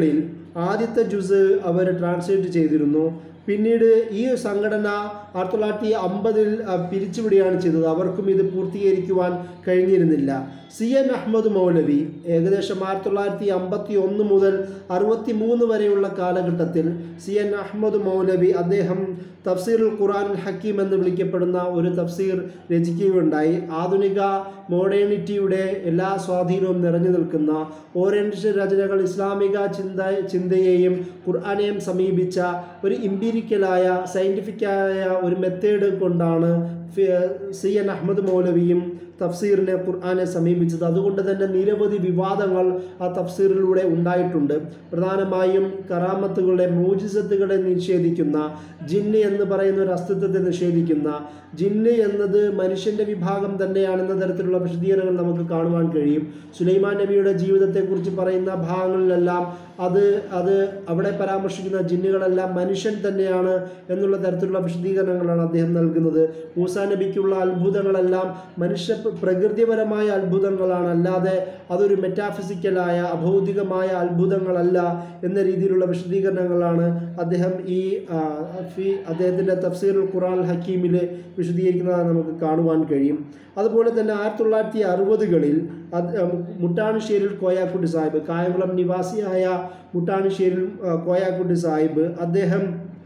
ആദ്യത്തെ ജുസ് അവർ ട്രാൻസ്ലേറ്റ് ചെയ്തിരുന്നു പിന്നീട് ഈ സംഘടന ആയിരത്തി തൊള്ളായിരത്തി അമ്പതിൽ പിരിച്ചുവിടുകയാണ് ചെയ്തത് അവർക്കും ഇത് പൂർത്തീകരിക്കുവാൻ കഴിഞ്ഞിരുന്നില്ല സി എൻ അഹമ്മദ് മൗലവി ഏകദേശം ആയിരത്തി തൊള്ളായിരത്തി അമ്പത്തി ഒന്ന് മുതൽ അറുപത്തി മൂന്ന് വരെയുള്ള കാലഘട്ടത്തിൽ സി എൻ അഹമ്മദ് മൗലവി അദ്ദേഹം തഫ്സീറുൽ ഖുറാൻ ഹക്കീം എന്ന് വിളിക്കപ്പെടുന്ന ഒരു തഫ്സീർ രചിക്കുകയുണ്ടായി ആധുനിക മോഡേണിറ്റിയുടെ എല്ലാ സ്വാധീനവും നിറഞ്ഞു നിൽക്കുന്ന ഓറിയന്റൽ രചനകൾ ഇസ്ലാമിക ചിന്ത ചിന്തയെയും ഖുർആാനെയും സമീപിച്ച ഒരു ഇമ്പീരിക്കലായ സയൻറ്റിഫിക്കായ ഒരു മെത്തേഡ് കൊണ്ടാണ് ഫി- സി എൻ അഹമ്മദ് മൗലവിയും തഫ്സീറിനെ ഖുർആനെ സമീപിച്ചത് അതുകൊണ്ട് തന്നെ നിരവധി വിവാദങ്ങൾ ആ തഫ്സീറിലൂടെ ഉണ്ടായിട്ടുണ്ട് പ്രധാനമായും കറാമത്തുകളെ മോജിസത്തുകളെ നിഷേധിക്കുന്ന ജിന്ന് എന്ന് പറയുന്ന ഒരു അസ്തിത്വത്തെ നിഷേധിക്കുന്ന ജിന്ന് എന്നത് മനുഷ്യൻ്റെ വിഭാഗം തന്നെയാണെന്ന തരത്തിലുള്ള വിശദീകരണങ്ങൾ നമുക്ക് കാണുവാൻ കഴിയും സുലൈമാൻ നബിയുടെ ജീവിതത്തെക്കുറിച്ച് പറയുന്ന ഭാഗങ്ങളിലെല്ലാം അത് അത് അവിടെ പരാമർശിക്കുന്ന ജിന്നുകളെല്ലാം മനുഷ്യൻ തന്നെയാണ് എന്നുള്ള തരത്തിലുള്ള വിശദീകരണങ്ങളാണ് അദ്ദേഹം നൽകുന്നത് മൂസാ നബിക്കുള്ള അത്ഭുതങ്ങളെല്ലാം മനുഷ്യ പ്രകൃതിപരമായ അത്ഭുതങ്ങളാണ് അല്ലാതെ അതൊരു മെറ്റാഫിസിക്കലായ അഭൗതികമായ അത്ഭുതങ്ങളല്ല എന്ന രീതിയിലുള്ള വിശദീകരണങ്ങളാണ് അദ്ദേഹം ഈ ആ, ഫി അദ്ദേഹത്തിൻ്റെ തഫ്സീറുൽ ഖുറാൻ ഹക്കീമിൽ വിശദീകരിക്കുന്നതാണ് നമുക്ക് കാണുവാൻ കഴിയും അതുപോലെ തന്നെ ആയിരത്തി തൊള്ളായിരത്തി അറുപതുകളിൽ അത് മുട്ടാണിശ്ശേരിൽ കോയാക്കുട്ടി സാഹിബ് കായംകുളം നിവാസിയായ മുട്ടാണിശ്ശേരിൽ ആ, കോയാക്കുട്ടി സാഹിബ് അദ്ദേഹം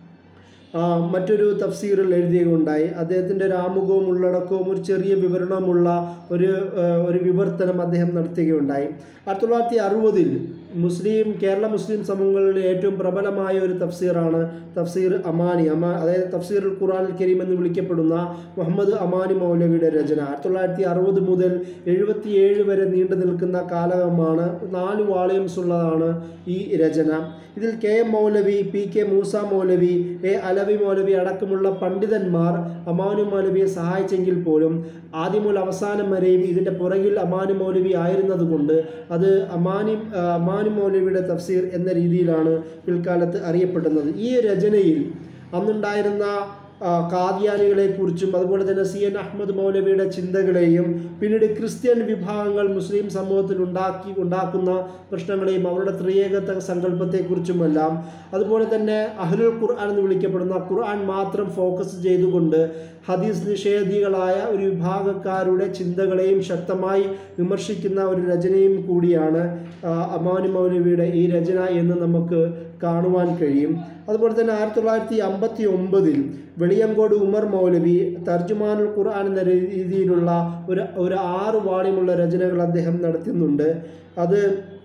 ആ, മറ്റൊരു തഫ്സീറിൽ എഴുതിയുണ്ടായി അദ്ദേഹത്തിൻ്റെ ഒരു ആമുഖവും ഉള്ളടക്കവും ഒരു ചെറിയ വിവരണവുമുള്ള ഒരു ആ, ഒരു വിവർത്തനം അദ്ദേഹം നടത്തുകയുണ്ടായി ആയിരത്തി തൊള്ളായിരത്തി അറുപതിൽ മുസ്ലിം കേരള മുസ്ലിം സമൂഹങ്ങളിൽ ഏറ്റവും പ്രബലമായ ഒരു തഫ്സീറാണ് തഫ്സീർ അമാനി അമാ അതായത് തഫ്സീർ ഖുറാൻ കരീം എന്ന് വിളിക്കപ്പെടുന്ന മുഹമ്മദ് അമാനി മൗലവിയുടെ രചന ആയിരത്തി തൊള്ളായിരത്തി അറുപത് മുതൽ എഴുപത്തിയേഴ് വരെ നീണ്ടു നിൽക്കുന്ന കാലമാണ് നാല് വാളിയംസ് ഉള്ളതാണ് ഈ രചന ഇതിൽ K M Maulavi P K Moosa Maulavi A Alavi Maulavi അടക്കമുള്ള പണ്ഡിതന്മാർ അമാനു മൗലവിയെ സഹായിച്ചെങ്കിൽ പോലും ആദ്യം മുതൽ അവസാനം വരെയും ഇതിൻ്റെ പുറകിൽ അമാനു മൗലവി ആയിരുന്നതുകൊണ്ട് അത് അമാനി ആ, അമാനു മൗലവിയുടെ തഫ്സീർ എന്ന രീതിയിലാണ് പിൽക്കാലത്ത് അറിയപ്പെടുന്നത് ഈ രചനയിൽ അന്നുണ്ടായിരുന്ന ആ, കാദിയാനികളെക്കുറിച്ചും അതുപോലെ തന്നെ സി എൻ അഹമ്മദ് മൗലവിയുടെ ചിന്തകളെയും പിന്നീട് ക്രിസ്ത്യൻ വിഭാഗങ്ങൾ മുസ്ലിം സമൂഹത്തിൽ ഉണ്ടാക്കി ഉണ്ടാക്കുന്ന പ്രശ്നങ്ങളെയും അവരുടെ ത്രിയേകത്വ സങ്കല്പത്തെക്കുറിച്ചുമെല്ലാം അതുപോലെ തന്നെ അഹ്ലുൽ ഖുർആൻ എന്ന് വിളിക്കപ്പെടുന്ന ഖുർആൻ മാത്രം ഫോക്കസ് ചെയ്തുകൊണ്ട് ഹദീസ് നിഷേധികളായ ഒരു വിഭാഗക്കാരുടെ ചിന്തകളെയും ശക്തമായി വിമർശിക്കുന്ന ഒരു രചനയും കൂടിയാണ് ആ, അമാനി മൗലവിയുടെ ഈ രചന എന്ന് നമുക്ക് കാണുവാൻ കഴിയും അതുപോലെ തന്നെ ആയിരത്തി തൊള്ളായിരത്തി അമ്പത്തി ഒമ്പതിൽ വെളിയങ്കോട് ഉമർ മൗലവി തർജുമാനുൽ ഖുർആൻ എന്ന രീതിയിലുള്ള ഒരു ഒരു ആറ് വാള്യമുള്ള രചനകൾ അദ്ദേഹം നടത്തുന്നുണ്ട് അത്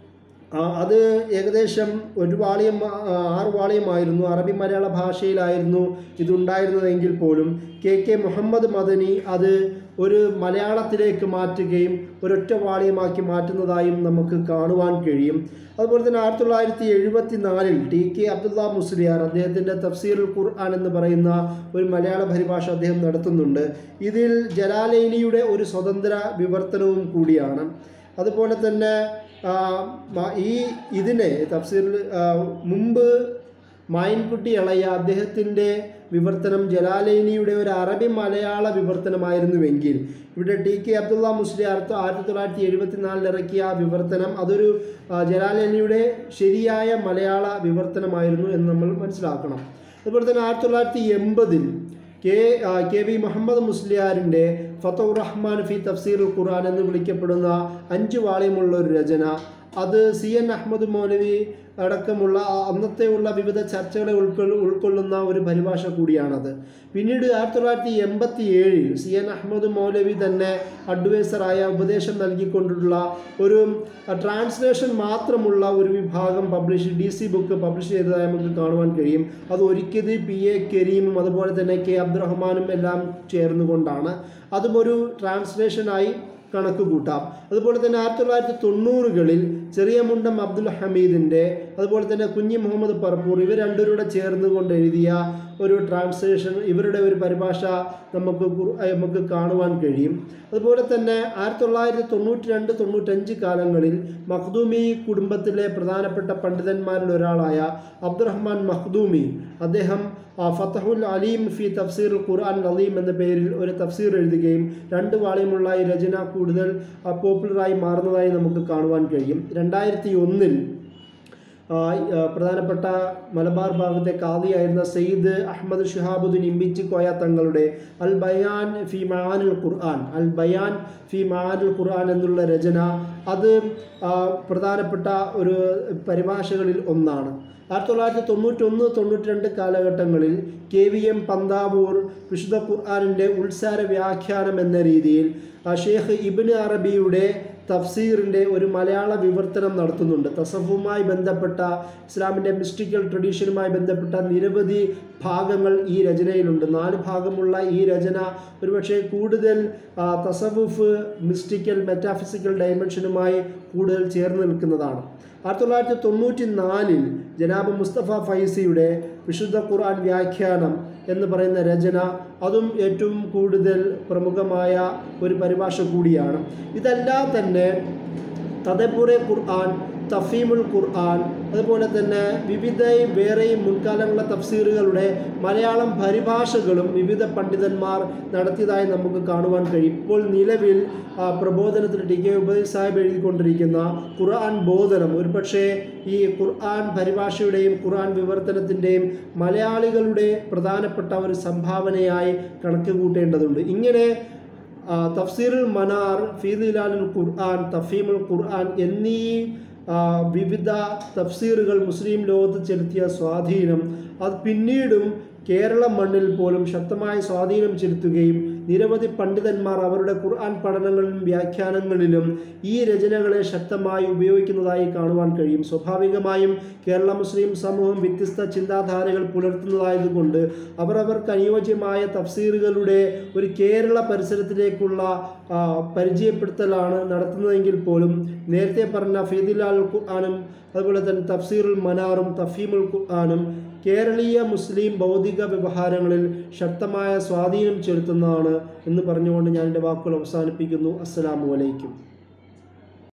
ആ, അത് ഏകദേശം ഒരു വാളിയം ആ, ആറ് വാളിയമായിരുന്നു അറബി മലയാള ഭാഷയിലായിരുന്നു ഇതുണ്ടായിരുന്നതെങ്കിൽ പോലും കെ കെ മുഹമ്മദ് മദനി അത് ഒരു മലയാളത്തിലേക്ക് മാറ്റുകയും ഒരൊറ്റ വാളിയമാക്കി മാറ്റുന്നതായും നമുക്ക് കാണുവാൻ കഴിയും അതുപോലെ തന്നെ ആയിരത്തി തൊള്ളായിരത്തി എഴുപത്തി നാലിൽ ടി കെ അബ്ദുള്ള മുസ്ലിയാർ അദ്ദേഹത്തിൻ്റെ തഫ്സീറുൽ ഖുർആൻ എന്ന് പറയുന്ന ഒരു മലയാള പരിഭാഷ അദ്ദേഹം നടത്തുന്നുണ്ട് ഇതിൽ ജലാലൈനിയുടെ ഒരു സ്വതന്ത്ര വിവർത്തനവും കൂടിയാണ് അതുപോലെ തന്നെ ആ, മ- ഈ ഇതിനെ തഫ്സീറിൽ ആ, മുമ്പ് മായൻകുട്ടി ഇളയ അദ്ദേഹത്തിൻ്റെ വിവർത്തനം ജലാലൈനിയുടെ ഒരു അറബി മലയാള വിവർത്തനമായിരുന്നുവെങ്കിൽ ഇവിടെ ടി കെ അബ്ദുള്ള മുസ്ലിയാർ ആയിരത്തി തൊള്ളായിരത്തി എഴുപത്തിനാലിൽ ഇറക്കിയ ആ വിവർത്തനം അതൊരു ആ, ജലാലൈനിയുടെ ശരിയായ മലയാള വിവർത്തനമായിരുന്നു എന്ന് നമ്മൾ മനസ്സിലാക്കണം അതുപോലെ തന്നെ ആയിരത്തി തൊള്ളായിരത്തി എൺപതിൽ കെ ആ, കെ വി മുഹമ്മദ് മുസ്ലിയാരിൻ്റെ ഫത്തുർ റഹ്മാൻ ഫി തഫ്സീർ ഖുർആൻ എന്ന് വിളിക്കപ്പെടുന്ന അഞ്ച് വാള്യമുള്ള ഒരു രചന അത് സി എൻ അഹമ്മദ് മൗലവി അടക്കമുള്ള ആ അന്നത്തെ ഉള്ള വിവിധ ചർച്ചകളെ ഉൾക്കൊള്ളു ഉൾക്കൊള്ളുന്ന ഒരു പരിഭാഷ കൂടിയാണത് പിന്നീട് ആയിരത്തി തൊള്ളായിരത്തി എൺപത്തി ഏഴിൽ സി എൻ അഹമ്മദ് മൗലവി തന്നെ അഡ്വൈസറായ ഉപദേശം നൽകിക്കൊണ്ടുള്ള ഒരു ട്രാൻസ്ലേഷൻ മാത്രമുള്ള ഒരു വിഭാഗം publish D C book publish ചെയ്തതായി നമുക്ക് കാണുവാൻ കഴിയും അത് ഒരിക്കത് പി എ കരീമും അതുപോലെ തന്നെ കെ അബ്ദുറഹ്മാനും എല്ലാം ചേർന്നുകൊണ്ടാണ് അതും ഒരു ട്രാൻസ്ലേഷനായി കണക്ക് കൂട്ടാം അതുപോലെ തന്നെ ആയിരത്തി തൊള്ളായിരത്തി തൊണ്ണൂറുകളിൽ ചെറിയ മുണ്ടം അബ്ദുൽ ഹമീദിൻ്റെ അതുപോലെ തന്നെ കുഞ്ഞി മുഹമ്മദ് പറപ്പൂർ ഇവർ രണ്ടുപേരുടെ ചേർന്നുകൊണ്ട് എഴുതിയ ഒരു ട്രാൻസ്ലേഷൻ ഇവരുടെ ഒരു പരിഭാഷ നമുക്ക് കുറു- അഹ് നമുക്ക് കാണുവാൻ കഴിയും അതുപോലെ തന്നെ ആയിരത്തി തൊള്ളായിരത്തി തൊണ്ണൂറ്റി രണ്ട് തൊണ്ണൂറ്റഞ്ച് കാലങ്ങളിൽ മഖ്ദൂമി കുടുംബത്തിലെ പ്രധാനപ്പെട്ട പണ്ഡിതന്മാരിൽ ഒരാളായ അബ്ദുറഹ്മാൻ മഖ്ദൂമി അദ്ദേഹം ആ, ഫതഹുൽ അലീം ഫി തഫ്സീർ ഖുർആൻ അലീം എന്ന പേരിൽ ഒരു തഫ്സീർ എഴുതുകയും രണ്ട് വാള്യമുള്ള ഈ രചന കൂടുതൽ ആ, പോപ്പുലറായി മാറുന്നതായി നമുക്ക് കാണുവാൻ കഴിയും രണ്ടായിരത്തി ഒന്നിൽ ആ, ആ, പ്രധാനപ്പെട്ട മലബാർ ഭാഗത്തെ കാദിയായിരുന്ന സെയ്ദ് അഹമ്മദ് ഷിഹാബുദ്ദീൻ ഇമ്പിച്ചി കോയ തങ്ങളുടെ അൽ ബയാൻ ഫി മഹാനുൽ ഖുർആൻ അൽ ബയാൻ ഫി മഹാനുൽ ഖുർആൻ എന്നുള്ള രചന അത് ആ, പ്രധാനപ്പെട്ട ഒരു പരിഭാഷകളിൽ ഒന്നാണ് ആയിരത്തി തൊള്ളായിരത്തി തൊണ്ണൂറ്റൊന്ന് തൊണ്ണൂറ്റി രണ്ട് കാലഘട്ടങ്ങളിൽ കെ വി എം പന്താവൂർ വിശുദ്ധ ഖുർആാനിൻ്റെ ഉത്സാര വ്യാഖ്യാനം എന്ന രീതിയിൽ ആ ഷേഖ് ഇബിന് അറബിയുടെ തഫ്സീറിൻ്റെ ഒരു മലയാള വിവർത്തനം നടത്തുന്നുണ്ട് തസഫുമായി ബന്ധപ്പെട്ട ഇസ്ലാമിൻ്റെ മിസ്റ്റിക്കൽ ട്രഡീഷനുമായി ബന്ധപ്പെട്ട നിരവധി ഭാഗങ്ങൾ ഈ രചനയിലുണ്ട് നാല് ഭാഗമുള്ള ഈ രചന ഒരുപക്ഷെ കൂടുതൽ ആ, തസവുഫ് മിസ്റ്റിക്കൽ മെറ്റാഫിസിക്കൽ ഡയമെൻഷനുമായി കൂടുതൽ ചേർന്ന് നിൽക്കുന്നതാണ് ആയിരത്തി തൊള്ളായിരത്തി തൊണ്ണൂറ്റി നാലിൽ ജനാബ് മുസ്തഫ ഫൈസിയുടെ വിശുദ്ധ ഖുർആൻ വ്യാഖ്യാനം എന്ന് പറയുന്ന രചന അതും ഏറ്റവും കൂടുതൽ പ്രമുഖമായ ഒരു പരിഭാഷ കൂടിയാണ് ഇതെല്ലാം തന്നെ തദപ്പുറെ ഖുർആൻ തഫീമുൽ ഖുർആൻ അതുപോലെ തന്നെ വിവിധ വേറെയും മുൻകാലങ്ങളിലെ തഫ്സീറുകളുടെ മലയാളം പരിഭാഷകളും വിവിധ പണ്ഡിതന്മാർ നടത്തിയതായി നമുക്ക് കാണുവാൻ കഴിയും ഇപ്പോൾ നിലവിൽ ആ, പ്രബോധനത്തിന് ടി കെ ഉബൈ സാഹിബ് എഴുതിക്കൊണ്ടിരിക്കുന്ന ഖുർആൻ ബോധനം ഒരുപക്ഷെ ഈ ഖുർആൻ പരിഭാഷയുടെയും ഖുർആൻ വിവർത്തനത്തിൻ്റെയും മലയാളികളുടെ പ്രധാനപ്പെട്ട ഒരു സംഭാവനയായി കണക്ക് കൂട്ടേണ്ടതുണ്ട് ഇങ്ങനെ ആ, തഫ്സീറുൽ മനാർ ഫീദിലാലുൽ ഖുർആൻ തഫീമുൽ ഖുർആൻ എന്നീ ആ, വിവിധ തഫ്സീറുകൾ മുസ്ലിം ലോകത്ത് ചെലുത്തിയ സ്വാധീനം അത് പിന്നീടും കേരള മണ്ണിൽ പോലും ശക്തമായ സ്വാധീനം ചെലുത്തുകയും നിരവധി പണ്ഡിതന്മാർ അവരുടെ ഖുർആൻ പഠനങ്ങളിലും വ്യാഖ്യാനങ്ങളിലും ഈ രചനകളെ ശക്തമായി ഉപയോഗിക്കുന്നതായി കാണുവാൻ കഴിയും സ്വാഭാവികമായും കേരള മുസ്ലിം സമൂഹം വ്യത്യസ്ത ചിന്താധാരകൾ പുലർത്തുന്നതായതുകൊണ്ട് അവർ അവർക്ക് അനുയോജ്യമായ തഫ്സീറുകളുടെ ഒരു കേരള പരിസരത്തിലേക്കുള്ള ആ, പരിചയപ്പെടുത്തലാണ് നടത്തുന്നതെങ്കിൽ പോലും നേരത്തെ പറഞ്ഞ ഫീദിലാൽ ഖുർആാനും അതുപോലെ തന്നെ തഫ്സീറുൽ മനാറും തഫീമുൽ ഖുർആാനും കേരളീയ മുസ്ലിം ഭൗതിക വ്യവഹാരങ്ങളിൽ ശക്തമായ സ്വാധീനം ചെലുത്തുന്നതാണ് എന്ന് പറഞ്ഞുകൊണ്ട് ഞാൻ എൻ്റെ വാക്കുകൾ അവസാനിപ്പിക്കുന്നു അസ്സലാമു അലൈക്കും